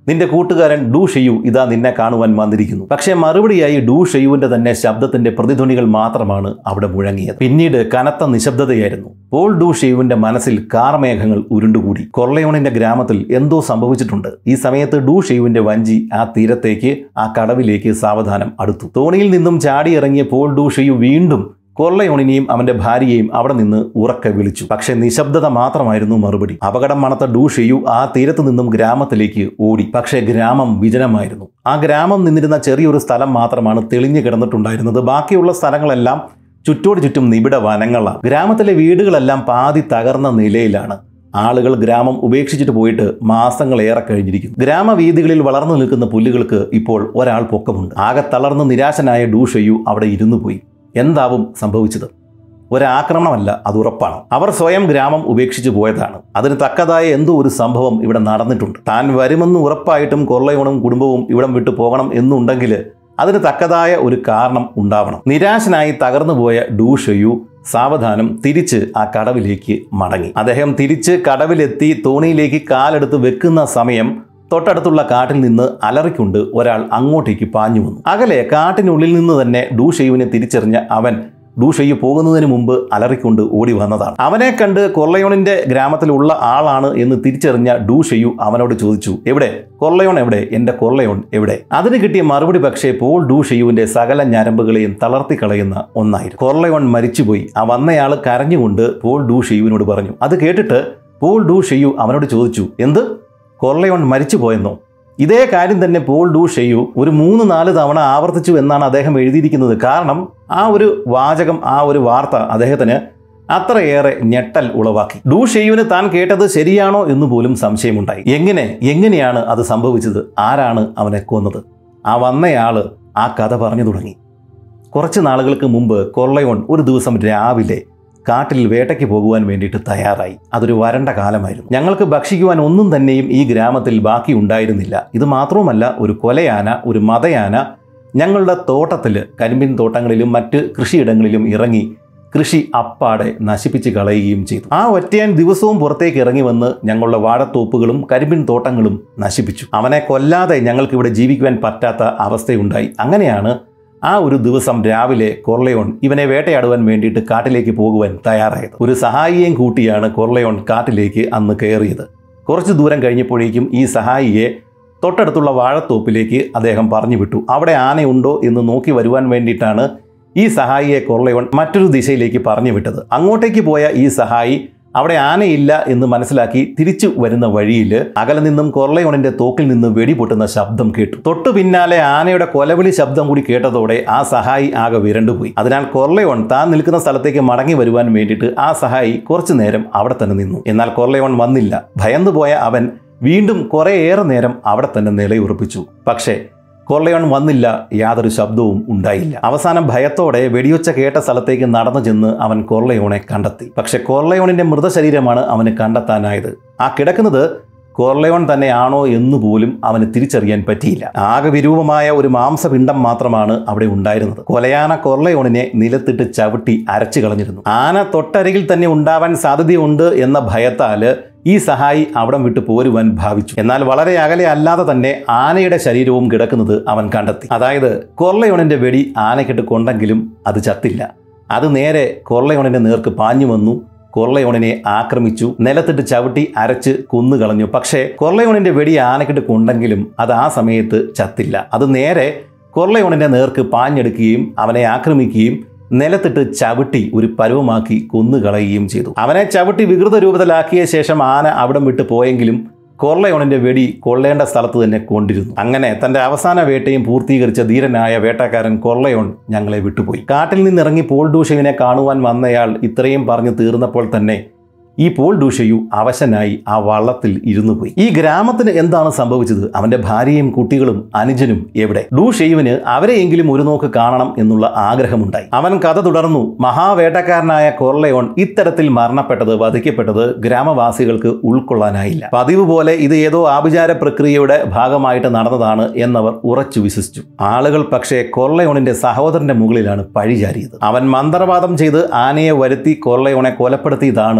നിന്റെ കൂട്ടുകാരൻ ഡു ഷെയു ഇതാ നിന്നെ കാണുവാൻ വന്നിരിക്കുന്നു പക്ഷേ മറുപടിയായി ഡു ഷെയുവിന്റെ തന്നെ ശബ്ദത്തിന്റെ പ്രതിധ്വനികൾ മാത്രമാണ് അവിടെ മുഴങ്ങിയത് പിന്നീട് കനത്ത നിശബ്ദതയായിരുന്നു പോൾ ഡു ഷെയുവിന്റെ മനസ്സിൽ കാർമേഘങ്ങൾ ഉരുണ്ടുകൂടി കൊർലയോണിന്റെ ഗ്രാമത്തിൽ എന്തോ സംഭവിച്ചിട്ടുണ്ട് ഈ സമയത്ത് ഡു ഷെയുവിന്റെ വഞ്ചി ആ തീരത്തേക്ക് ആ കടവിലേക്ക് സാവധാനം അടുത്തു തോണിയിൽ നിന്നും ചാടിയിറങ്ങിയ പോൾ ഡു ഷെയു വീണ്ടും കൊള്ളയോണിനെയും അവന്റെ ഭാര്യയെയും അവിടെ നിന്ന് ഉറക്കെ വിളിച്ചു പക്ഷെ നിശബ്ദത മാത്രമായിരുന്നു മറുപടി അപകടം മണത്ത ഡൂഷയു ആ തീരത്തു നിന്നും ഗ്രാമത്തിലേക്ക് ഓടി പക്ഷേ ഗ്രാമം വിജനമായിരുന്നു ആ ഗ്രാമം നിന്നിരുന്ന ചെറിയൊരു സ്ഥലം മാത്രമാണ് തെളിഞ്ഞു കിടന്നിട്ടുണ്ടായിരുന്നത് ബാക്കിയുള്ള സ്ഥലങ്ങളെല്ലാം ചുറ്റോട് ചുറ്റും നിബിഡ വനങ്ങളാണ് ഗ്രാമത്തിലെ വീടുകളെല്ലാം പാതി തകർന്ന നിലയിലാണ് ആളുകൾ ഗ്രാമം ഉപേക്ഷിച്ചിട്ട് പോയിട്ട് മാസങ്ങളേറെ കഴിഞ്ഞിരിക്കുന്നു ഗ്രാമവീഥികളിൽ വളർന്നു നിൽക്കുന്ന പുല്ലുകൾക്ക് ഇപ്പോൾ ഒരാൾ പൊക്കമുണ്ട് ആകെ തളർന്ന് നിരാശനായ ഡൂഷയു അവിടെ ഇരുന്നു പോയി എന്താവും സംഭവിച്ചത് ഒരാക്രമണമല്ല അത് ഉറപ്പാണ് അവർ സ്വയം ഗ്രാമം ഉപേക്ഷിച്ചു പോയതാണ് അതിന് തക്കതായ എന്തോ ഒരു സംഭവം ഇവിടെ നടന്നിട്ടുണ്ട് താൻ വരുമെന്ന് ഉറപ്പായിട്ടും കൊള്ളയോണും കുടുംബവും ഇവിടം വിട്ടു പോകണം എന്നുണ്ടെങ്കിൽ അതിന് തക്കതായ ഒരു കാരണം ഉണ്ടാവണം നിരാശനായി തകർന്നുപോയ ഡൂഷയു സാവധാനം തിരിച്ച് ആ കടവിലേക്ക് മടങ്ങി അദ്ദേഹം തിരിച്ച് കടവിലെത്തി തോണിയിലേക്ക് കാലെടുത്ത് വെക്കുന്ന സമയം തൊട്ടടുത്തുള്ള കാട്ടിൽ നിന്ന് അലറിക്കൊണ്ട് ഒരാൾ അങ്ങോട്ടേക്ക് പാഞ്ഞു വന്നു അകലെ കാട്ടിനുള്ളിൽ നിന്ന് തന്നെ ഡൂഷയുവിനെ തിരിച്ചറിഞ്ഞ അവൻ ഡൂഷയ്യു പോകുന്നതിന് മുമ്പ് അലറിക്കൊണ്ട് ഓടി വന്നതാണ് അവനെ കണ്ട് കൊള്ളയോണിന്റെ ഗ്രാമത്തിലുള്ള ആളാണ് എന്ന് തിരിച്ചറിഞ്ഞ ഡൂഷയു അവനോട് ചോദിച്ചു എവിടെ കൊള്ളയോൺ എവിടെ എന്റെ കൊള്ളയോൺ എവിടെ അതിന് കിട്ടിയ മറുപടി പക്ഷേ പോൾ ഡൂഷയുവിന്റെ സകല ഞരമ്പുകളെയും തളർത്തിക്കളയുന്ന ഒന്നായിരുന്നു കൊള്ളയോൺ മരിച്ചുപോയി ആ വന്നയാൾ കരഞ്ഞുകൊണ്ട് പോൾ ഡൂഷയുവിനോട് പറഞ്ഞു അത് കേട്ടിട്ട് പോൾ ഡൂഷയു അവനോട് ചോദിച്ചു എന്ത് കൊള്ളയോൺ മരിച്ചുപോയെന്നോ ഇതേ കാര്യം തന്നെ പോൾ ഡു ഷെയു ഒരു മൂന്ന് നാല് തവണ ആവർത്തിച്ചു എന്നാണ് അദ്ദേഹം എഴുതിയിരിക്കുന്നത് കാരണം ആ ഒരു വാചകം ആ ഒരു വാർത്ത അദ്ദേഹത്തിന് അത്രയേറെ ഞെട്ടൽ ഉളവാക്കി ഡു ഷെയ്യുവിന് താൻ കേട്ടത് ശരിയാണോ എന്ന് പോലും സംശയമുണ്ടായി എങ്ങനെ എങ്ങനെയാണ് അത് സംഭവിച്ചത് ആരാണ് അവനെ കൊന്നത് ആ വന്നയാള് ആ കഥ പറഞ്ഞു തുടങ്ങി കുറച്ച് നാളുകൾക്ക് മുമ്പ് കൊള്ളയോൺ ഒരു ദിവസം രാവിലെ കാട്ടിൽ വേട്ടയ്ക്ക് പോകുവാൻ വേണ്ടിയിട്ട് തയ്യാറായി അതൊരു വരണ്ട കാലമായിരുന്നു ഞങ്ങൾക്ക് ഭക്ഷിക്കുവാൻ ഒന്നും തന്നെയും ഈ ഗ്രാമത്തിൽ ബാക്കി ഉണ്ടായിരുന്നില്ല ഇത് മാത്രവുമല്ല ഒരു കൊലയാന ഒരു മതയാന ഞങ്ങളുടെ തോട്ടത്തിൽ കരിമ്പിൻ തോട്ടങ്ങളിലും മറ്റ് കൃഷിയിടങ്ങളിലും ഇറങ്ങി കൃഷി അപ്പാടെ നശിപ്പിച്ച് കളയുകയും ചെയ്തു ആ ഒറ്റയാൻ ദിവസവും പുറത്തേക്ക് ഇറങ്ങി വന്ന് ഞങ്ങളുടെ വാഴത്തോപ്പുകളും കരിമ്പിൻ തോട്ടങ്ങളും നശിപ്പിച്ചു അവനെ കൊല്ലാതെ ഞങ്ങൾക്ക് ഇവിടെ ജീവിക്കുവാൻ പറ്റാത്ത അവസ്ഥയുണ്ടായി അങ്ങനെയാണ് ആ ഒരു ദിവസം രാവിലെ കൊർലയോൺ ഇവനെ വേട്ടയാടുവാൻ വേണ്ടിയിട്ട് കാട്ടിലേക്ക് പോകുവാൻ തയ്യാറായത് ഒരു സഹായിയെയും കൂട്ടിയാണ് കൊർലയോൺ കാട്ടിലേക്ക് അന്ന് കയറിയത് കുറച്ച് ദൂരം കഴിഞ്ഞപ്പോഴേക്കും ഈ സഹായിയെ തൊട്ടടുത്തുള്ള വാഴത്തോപ്പിലേക്ക് അദ്ദേഹം പറഞ്ഞു വിട്ടു അവിടെ ആനയുണ്ടോ എന്ന് നോക്കി വരുവാൻ വേണ്ടിയിട്ടാണ് ഈ സഹായിയെ കൊർലയോൺ മറ്റൊരു ദിശയിലേക്ക് പറഞ്ഞു വിട്ടത് അങ്ങോട്ടേക്ക് പോയ ഈ സഹായി അവിടെ ആനയില്ല എന്ന് മനസ്സിലാക്കി തിരിച്ചു വരുന്ന വഴിയിൽ അകലെ നിന്നും കൊർലയോണിന്റെ തോക്കിൽ നിന്ന് വെടിപൊട്ടുന്ന ശബ്ദം കേട്ടു തൊട്ടു പിന്നാലെ ആനയുടെ കൊലവിളി ശബ്ദം കൂടി കേട്ടതോടെ ആ സഹായി ആകെ വിരണ്ടുപോയി അതിനാൽ കൊർലയോൺ താൻ നിൽക്കുന്ന സ്ഥലത്തേക്ക് മടങ്ങി വരുവാൻ വേണ്ടിയിട്ട് ആ സഹായി കുറച്ചു നേരം അവിടെ തന്നെ നിന്നു എന്നാൽ കൊർലയോൺ വന്നില്ല ഭയന്നുപോയ അവൻ വീണ്ടും കുറേയേറെ നേരം അവിടെ തന്നെ നിലയുറപ്പിച്ചു പക്ഷേ കൊള്ളയോൺ വന്നില്ല യാതൊരു ശബ്ദവും ഉണ്ടായില്ല അവസാനം ഭയത്തോടെ വെടിയൊച്ച കേട്ട സ്ഥലത്തേക്ക് നടന്നു ചെന്ന് അവൻ കൊള്ളയോണെ കണ്ടെത്തി പക്ഷെ കൊള്ളയോണിന്റെ മൃതശരീരമാണ് അവന് കണ്ടെത്താനായത് ആ കിടക്കുന്നത് കോർലയോൺ തന്നെയാണോ എന്ന് പോലും അവന് തിരിച്ചറിയാൻ പറ്റിയില്ല ആകെ വിരൂപമായ ഒരു മാംസപിണ്ഡം മാത്രമാണ് അവിടെ ഉണ്ടായിരുന്നത് കൊലയാന കോർലയോണിനെ നിലത്തിട്ട് ചവിട്ടി അരച്ചു കളഞ്ഞിരുന്നു ആന തൊട്ടരികിൽ തന്നെ ഉണ്ടാവാൻ സാധ്യതയുണ്ട് എന്ന ഭയത്താല് ഈ സഹായി അവിടം വിട്ട് പോരുവാൻ ഭാവിച്ചു എന്നാൽ വളരെ അകലെ അല്ലാതെ തന്നെ ആനയുടെ ശരീരവും കിടക്കുന്നത് അവൻ കണ്ടെത്തി അതായത് കൊർലയോണിന്റെ വെടി ആനക്കിട്ട് കൊണ്ടെങ്കിലും അത് ചത്തില്ല അത് നേരെ കൊർലയോണിന്റെ നേർക്ക് പാഞ്ഞു വന്നു കൊർലയോണിനെ ആക്രമിച്ചു നിലത്തിട്ട് ചവിട്ടി അരച്ച് കൊന്നുകളഞ്ഞു പക്ഷേ കൊർലയോണിന്റെ വെടി ആനക്കിട്ട് കൊണ്ടെങ്കിലും അത് ആ സമയത്ത് ചത്തില്ല അത് നേരെ കൊർലയോണിന്റെ നേർക്ക് പാഞ്ഞെടുക്കുകയും അവനെ ആക്രമിക്കുകയും നിലത്തിട്ട് ചവിട്ടി ഒരു പരുവമാക്കി കൊന്നുകളയുകയും ചെയ്തു അവനെ ചവിട്ടി വികൃത രൂപത്തിലാക്കിയ ശേഷം ആന അവിടം വിട്ട് പോയെങ്കിലും കൊർലയോണിന്റെ വെടി കൊള്ളേണ്ട സ്ഥലത്ത് തന്നെ കൊണ്ടിരുന്നു അങ്ങനെ തന്റെ അവസാന വേട്ടയും പൂർത്തീകരിച്ച ധീരനായ വേട്ടക്കാരൻ കൊർലയോൺ ഞങ്ങളെ വിട്ടുപോയി കാട്ടിൽ നിന്നിറങ്ങി പോൾ ഡൂഷവിനെ കാണുവാൻ വന്നയാൾ ഇത്രയും പറഞ്ഞു തീർന്നപ്പോൾ തന്നെ ഈ പോൾ ഡൂഷയു അവശനായി ആ വള്ളത്തിൽ ഇരുന്നു പോയി ഈ ഗ്രാമത്തിന് എന്താണ് സംഭവിച്ചത് അവന്റെ ഭാര്യയും കുട്ടികളും അനുജനും എവിടെ ഡൂഷയുവിന് അവരെയെങ്കിലും ഒരു നോക്ക് കാണണം എന്നുള്ള ആഗ്രഹമുണ്ടായി അവൻ കഥ തുടർന്നു മഹാവേട്ടക്കാരനായ കൊർലയോൺ ഇത്തരത്തിൽ മരണപ്പെട്ടത് വധിക്കപ്പെട്ടത് ഗ്രാമവാസികൾക്ക് ഉൾക്കൊള്ളാനായില്ല പതിവ് പോലെ ഇത് ഏതോ ആഭിചാര പ്രക്രിയയുടെ ഭാഗമായിട്ട് നടന്നതാണ് എന്നവർ ഉറച്ചു വിശ്വസിച്ചു ആളുകൾ പക്ഷേ കൊർലയോണിന്റെ സഹോദരന്റെ മുകളിലാണ് പഴിചാരിയത് അവൻ മന്ത്രവാദം ചെയ്ത് ആനയെ വരുത്തി കൊർലയോണെ കൊലപ്പെടുത്തിയതാണ് എന്ന്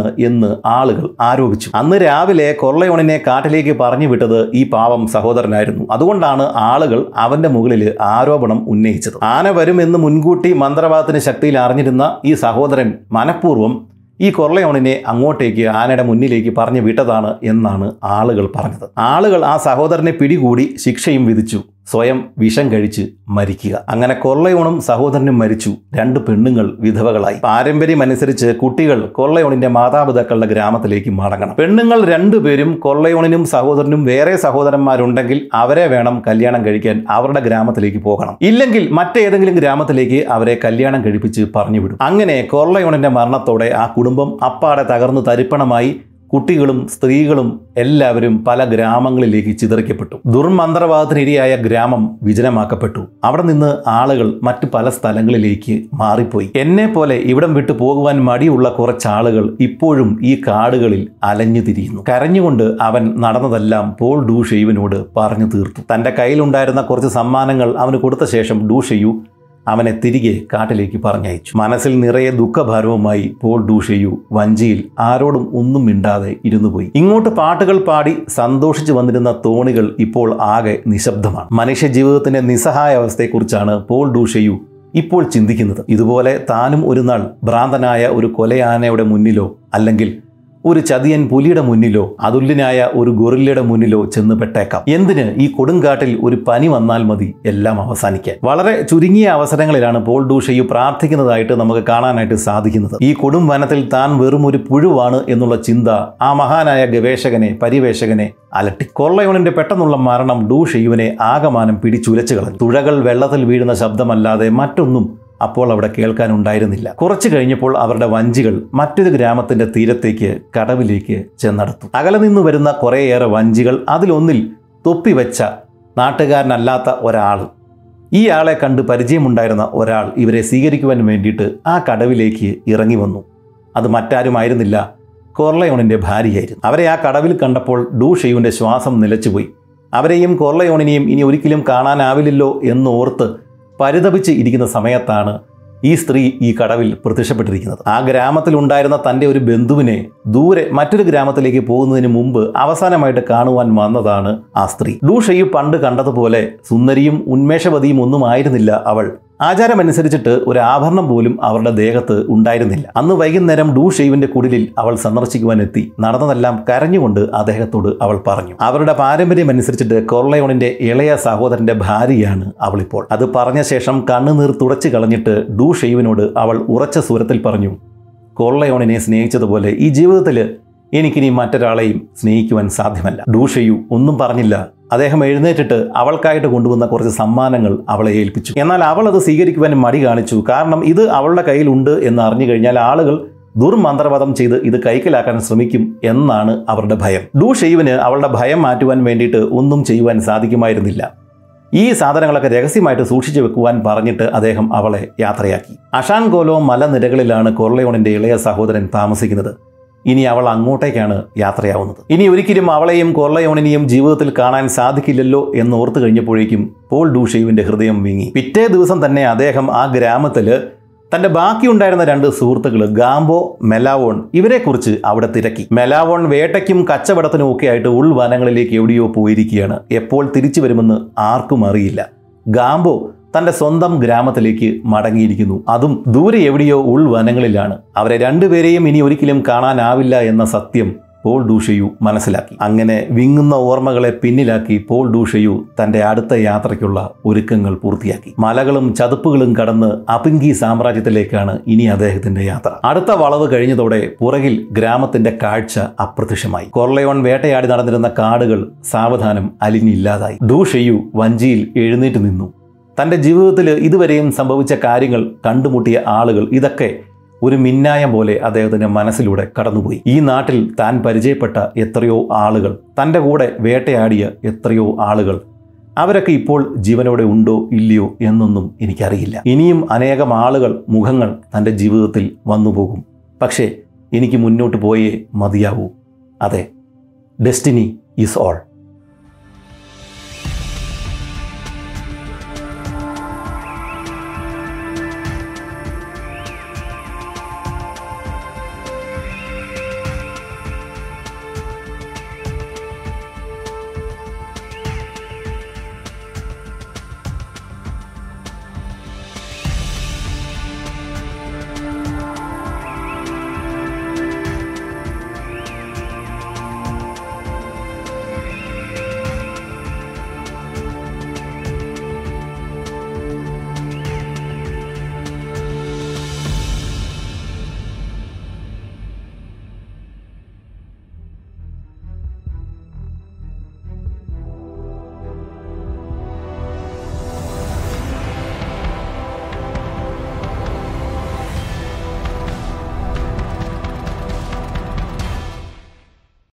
എന്ന് ആളുകൾ ആരോപിച്ചു അന്ന് രാവിലെ കൊള്ളയോണിനെ കാട്ടിലേക്ക് പറഞ്ഞു വിട്ടത് ഈ പാവം സഹോദരനായിരുന്നു അതുകൊണ്ടാണ് ആളുകൾ അവന്റെ മുകളിൽ ആരോപണം ഉന്നയിച്ചത് ആന വരുമെന്ന് മുൻകൂട്ടി മന്ത്രവാദത്തിന് ശക്തിയിൽ അറിഞ്ഞിരുന്ന ഈ സഹോദരൻ മനഃപൂർവ്വം ഈ കൊള്ളയോണിനെ അങ്ങോട്ടേക്ക് ആനയുടെ മുന്നിലേക്ക് പറഞ്ഞു വിട്ടതാണ് എന്നാണ് ആളുകൾ പറഞ്ഞത് ആളുകൾ ആ സഹോദരനെ പിടികൂടി ശിക്ഷയും വിധിച്ചു സ്വയം വിഷം കഴിച്ച് മരിക്കുക അങ്ങനെ കൊള്ളയോണും സഹോദരനും മരിച്ചു രണ്ട് പെണ്ണുങ്ങൾ വിധവകളായി പാരമ്പര്യം അനുസരിച്ച് കുട്ടികൾ കൊള്ളയോണിന്റെ മാതാപിതാക്കളുടെ ഗ്രാമത്തിലേക്ക് മടങ്ങണം പെണ്ണുങ്ങൾ രണ്ടുപേരും കൊള്ളയോണിനും സഹോദരനും വേറെ സഹോദരന്മാരുണ്ടെങ്കിൽ അവരെ വേണം കല്യാണം കഴിക്കാൻ അവരുടെ ഗ്രാമത്തിലേക്ക് പോകണം ഇല്ലെങ്കിൽ മറ്റേതെങ്കിലും ഗ്രാമത്തിലേക്ക് അവരെ കല്യാണം കഴിപ്പിച്ച് പറഞ്ഞു വിടും അങ്ങനെ കൊള്ളയോണിന്റെ മരണത്തോടെ ആ കുടുംബം അപ്പാടെ തകർന്നു തരിപ്പണമായി കുട്ടികളും സ്ത്രീകളും എല്ലാവരും പല ഗ്രാമങ്ങളിലേക്ക് ചിതറിക്കപ്പെട്ടു ദുർമന്ത്രവാദത്തിനിരയായ ഗ്രാമം വിജനമാക്കപ്പെട്ടു അവിടെ നിന്ന് ആളുകൾ മറ്റു പല സ്ഥലങ്ങളിലേക്ക് മാറിപ്പോയി എന്നെ പോലെ ഇവിടം വിട്ടു പോകുവാൻ മടിയുള്ള കുറച്ചാളുകൾ ഇപ്പോഴും ഈ കാടുകളിൽ അലഞ്ഞു തിരിയുന്നു കരഞ്ഞുകൊണ്ട് അവൻ നടന്നതെല്ലാം പോൾ ഡൂഷെയുവിനോട് പറഞ്ഞു തീർത്തു തന്റെ കയ്യിലുണ്ടായിരുന്ന കുറച്ച് സമ്മാനങ്ങൾ അവന് കൊടുത്ത ശേഷം ഡൂഷെയു അവനെ തിരികെ കാട്ടിലേക്ക് പറഞ്ഞയച്ചു മനസ്സിൽ നിറയെ ദുഃഖഭാരവുമായി പോൾ ഡൂഷെയു വഞ്ചിയിൽ ആരോടും ഒന്നും മിണ്ടാതെ ഇരുന്നുപോയി ഇങ്ങോട്ട് പാട്ടുകൾ പാടി സന്തോഷിച്ചു വന്നിരുന്ന തോണികൾ ഇപ്പോൾ ആകെ നിശബ്ദമാണ് മനുഷ്യ ജീവിതത്തിന്റെ നിസ്സഹായ അവസ്ഥയെക്കുറിച്ചാണ് പോൾ ഡൂഷെയു ഇപ്പോൾ ചിന്തിക്കുന്നത് ഇതുപോലെ താനും ഒരു നാൾ ഭ്രാന്തനായ ഒരു കൊലയാനയുടെ മുന്നിലോ അല്ലെങ്കിൽ ഒരു ചതിയൻ പുലിയുടെ മുന്നിലോ അതുല്യനായ ഒരു ഗൊറില്ലയുടെ മുന്നിലോ ചെന്ന് പെട്ടേക്കാം എന്തിന് ഈ കൊടുങ്കാട്ടിൽ ഒരു പനി വന്നാൽ മതി എല്ലാം അവസാനിക്കാൻ വളരെ ചുരുങ്ങിയ അവസരങ്ങളിലാണ് പോൾ ഡൂഷയു പ്രാർത്ഥിക്കുന്നതായിട്ട് നമുക്ക് കാണാനായിട്ട് സാധിക്കുന്നത് ഈ കൊടും വനത്തിൽ താൻ വെറും ഒരു പുഴുവാണ് എന്നുള്ള ചിന്ത ആ മഹാനായ ഗവേഷകനെ പരിവേഷകനെ അലട്ടി കൊള്ളയോണിന്റെ പെട്ടെന്നുള്ള മരണം ഡൂഷയുവിനെ ആകമാനം പിടിച്ചുലച്ചു കളഞ്ഞു തുഴകൾ വെള്ളത്തിൽ വീഴുന്ന ശബ്ദമല്ലാതെ മറ്റൊന്നും അപ്പോൾ അവിടെ കേൾക്കാനുണ്ടായിരുന്നില്ല കുറച്ചു കഴിഞ്ഞപ്പോൾ അവരുടെ വഞ്ചികൾ മറ്റൊരു ഗ്രാമത്തിന്റെ തീരത്തേക്ക് കടവിലേക്ക് ചെന്നടത്തു അകലെ നിന്ന് വരുന്ന കുറേയേറെ വഞ്ചികൾ അതിലൊന്നിൽ തൊപ്പിവെച്ച നാട്ടുകാരനല്ലാത്ത ഒരാൾ ഈ ആളെ കണ്ട് പരിചയമുണ്ടായിരുന്ന ഒരാൾ ഇവരെ സ്വീകരിക്കുവാൻ വേണ്ടിയിട്ട് ആ കടവിലേക്ക് ഇറങ്ങി വന്നു അത് മറ്റാരുമായിരുന്നില്ല കൊർലയോണിൻ്റെ ഭാര്യയായിരുന്നു അവരെ ആ കടവിൽ കണ്ടപ്പോൾ ഡൂഷയുവിൻ്റെ ശ്വാസം നിലച്ചുപോയി അവരെയും കൊർലയോണിനെയും ഇനി ഒരിക്കലും കാണാനാവില്ലല്ലോ എന്നോർത്ത് പരിതപിച്ച് ഇരിക്കുന്ന സമയത്താണ് ഈ സ്ത്രീ ഈ കടവിൽ പ്രത്യക്ഷപ്പെട്ടിരിക്കുന്നത് ആ ഗ്രാമത്തിൽ ഉണ്ടായിരുന്ന തൻ്റെ ഒരു ബന്ധുവിനെ ദൂരെ മറ്റൊരു ഗ്രാമത്തിലേക്ക് പോകുന്നതിന് മുമ്പ് അവസാനമായിട്ട് കാണുവാൻ വന്നതാണ് ആ സ്ത്രീ ഡൂഷയു പണ്ട് കണ്ടതുപോലെ സുന്ദരിയും ഉന്മേഷവതിയും ഒന്നും ആയിരുന്നില്ല അവൾ ആചാരമനുസരിച്ചിട്ട് ഒരു ആഭരണം പോലും അവരുടെ ദേഹത്ത് ഉണ്ടായിരുന്നില്ല അന്ന് വൈകുന്നേരം ഡൂ ഷെയ്വിന്റെ കുടിലിൽ അവൾ സന്ദർശിക്കുവാൻ എത്തി നടന്നതെല്ലാം കരഞ്ഞുകൊണ്ട് അദ്ദേഹത്തോട് അവൾ പറഞ്ഞു അവരുടെ പാരമ്പര്യം അനുസരിച്ചിട്ട് കൊർലയോണിന്റെ ഇളയ സഹോദരന്റെ ഭാര്യയാണ് അവളിപ്പോൾ അത് പറഞ്ഞ ശേഷം കണ്ണുനീർ തുടച്ചു കളഞ്ഞിട്ട് ഡൂ ഷെയ്വിനോട് അവൾ ഉറച്ച സ്വരത്തിൽ പറഞ്ഞു കൊർലയോണിനെ സ്നേഹിച്ചതുപോലെ ഈ ജീവിതത്തിൽ എനിക്കിനി മറ്റൊരാളെയും സ്നേഹിക്കുവാൻ സാധ്യമല്ല ഡൂഷയു ഒന്നും പറഞ്ഞില്ല അദ്ദേഹം എഴുന്നേറ്റിട്ട് അവൾക്കായിട്ട് കൊണ്ടുവന്ന കുറച്ച് സമ്മാനങ്ങൾ അവളെ ഏൽപ്പിച്ചു എന്നാൽ അവൾ അത് സ്വീകരിക്കുവാൻ മടി കാണിച്ചു കാരണം ഇത് അവളുടെ കയ്യിലുണ്ട് എന്ന് അറിഞ്ഞു കഴിഞ്ഞാൽ ആളുകൾ ദുർമന്ത്രവാദം ചെയ്ത് ഇത് കൈക്കലാക്കാൻ ശ്രമിക്കും എന്നാണ് അവരുടെ ഭയം ഡൂ ഷെയ്വിന് അവളുടെ ഭയം മാറ്റുവാൻ വേണ്ടിയിട്ട് ഒന്നും ചെയ്യുവാൻ സാധിക്കുമായിരുന്നില്ല ഈ സാധനങ്ങളൊക്കെ രഹസ്യമായിട്ട് സൂക്ഷിച്ചു വെക്കുവാൻ പറഞ്ഞിട്ട് അദ്ദേഹം അവളെ യാത്രയാക്കി അഷാൻകോലോ മലനിരകളിലാണ് കൊർലയോണിന്റെ ഇളയ സഹോദരൻ താമസിക്കുന്നത് ഇനി അവൾ അങ്ങോട്ടേക്കാണ് യാത്രയാവുന്നത് ഇനി ഒരിക്കലും അവളെയും കൊർലയോണിനെയും ജീവിതത്തിൽ കാണാൻ സാധിക്കില്ലല്ലോ എന്ന് ഓർത്തു കഴിഞ്ഞപ്പോഴേക്കും പോൾ ഡൂഷെയുവിന്റെ ഹൃദയം വീങ്ങി പിറ്റേ ദിവസം തന്നെ അദ്ദേഹം ആ ഗ്രാമത്തിൽ തന്റെ ബാക്കിയുണ്ടായിരുന്ന രണ്ട് സുഹൃത്തുക്കൾ ഗാംബോ മെലാവോൺ ഇവരെക്കുറിച്ച് അവിടെ തിരക്കി മെലാവോൺ വേട്ടയ്ക്കും കച്ചവടത്തിനും ഒക്കെ ആയിട്ട് ഉൾവനങ്ങളിലേക്ക് എവിടെയോ പോയിരിക്കുകയാണ് എപ്പോൾ തിരിച്ചു വരുമെന്ന് ആർക്കും അറിയില്ല ഗാംബോ തന്റെ സ്വന്തം ഗ്രാമത്തിലേക്ക് മടങ്ങിയിരിക്കുന്നു അതും ദൂരെ എവിടെയോ ഉൾവനങ്ങളിലാണ് അവരെ രണ്ടുപേരെയും ഇനി ഒരിക്കലും കാണാനാവില്ല എന്ന സത്യം പോൾ ഡൂഷയു മനസ്സിലാക്കി അങ്ങനെ വിങ്ങുന്ന ഓർമ്മകളെ പിന്നിലാക്കി പോൾ ഡൂഷയു തന്റെ അടുത്ത യാത്രയ്ക്കുള്ള ഒരുക്കങ്ങൾ പൂർത്തിയാക്കി മലകളും ചതുപ്പുകളും കടന്ന് അപിങ്കി സാമ്രാജ്യത്തിലേക്കാണ് ഇനി അദ്ദേഹത്തിന്റെ യാത്ര അടുത്ത വളവ് കഴിഞ്ഞതോടെ പുറകിൽ ഗ്രാമത്തിന്റെ കാഴ്ച അപ്രത്യക്ഷമായി കൊർലയോൺ വേട്ടയാടി നടന്നിരുന്ന കാടുകൾ സാവധാനം അലിഞ്ഞില്ലാതായി ഡൂഷയു വഞ്ചിയിൽ എഴുന്നേറ്റ് നിന്നു തൻ്റെ ജീവിതത്തിൽ ഇതുവരെയും സംഭവിച്ച കാര്യങ്ങൾ കണ്ടുമുട്ടിയ ആളുകൾ ഇതൊക്കെ ഒരു മിന്നായം പോലെ അദ്ദേഹത്തിൻ്റെ മനസ്സിലൂടെ കടന്നുപോയി ഈ നാട്ടിൽ താൻ പരിചയപ്പെട്ട എത്രയോ ആളുകൾ തൻ്റെ കൂടെ വേട്ടയാടിയ എത്രയോ ആളുകൾ അവരൊക്കെ ഇപ്പോൾ ജീവനോടെ ഉണ്ടോ ഇല്ലയോ എന്നൊന്നും എനിക്കറിയില്ല ഇനിയും അനേകം ആളുകൾ മുഖങ്ങൾ തൻ്റെ ജീവിതത്തിൽ വന്നുപോകും പക്ഷേ എനിക്ക് മുന്നോട്ട് പോയേ മതിയാവൂ അതെ ഡെസ്റ്റിനി ഈസ് ഓൾ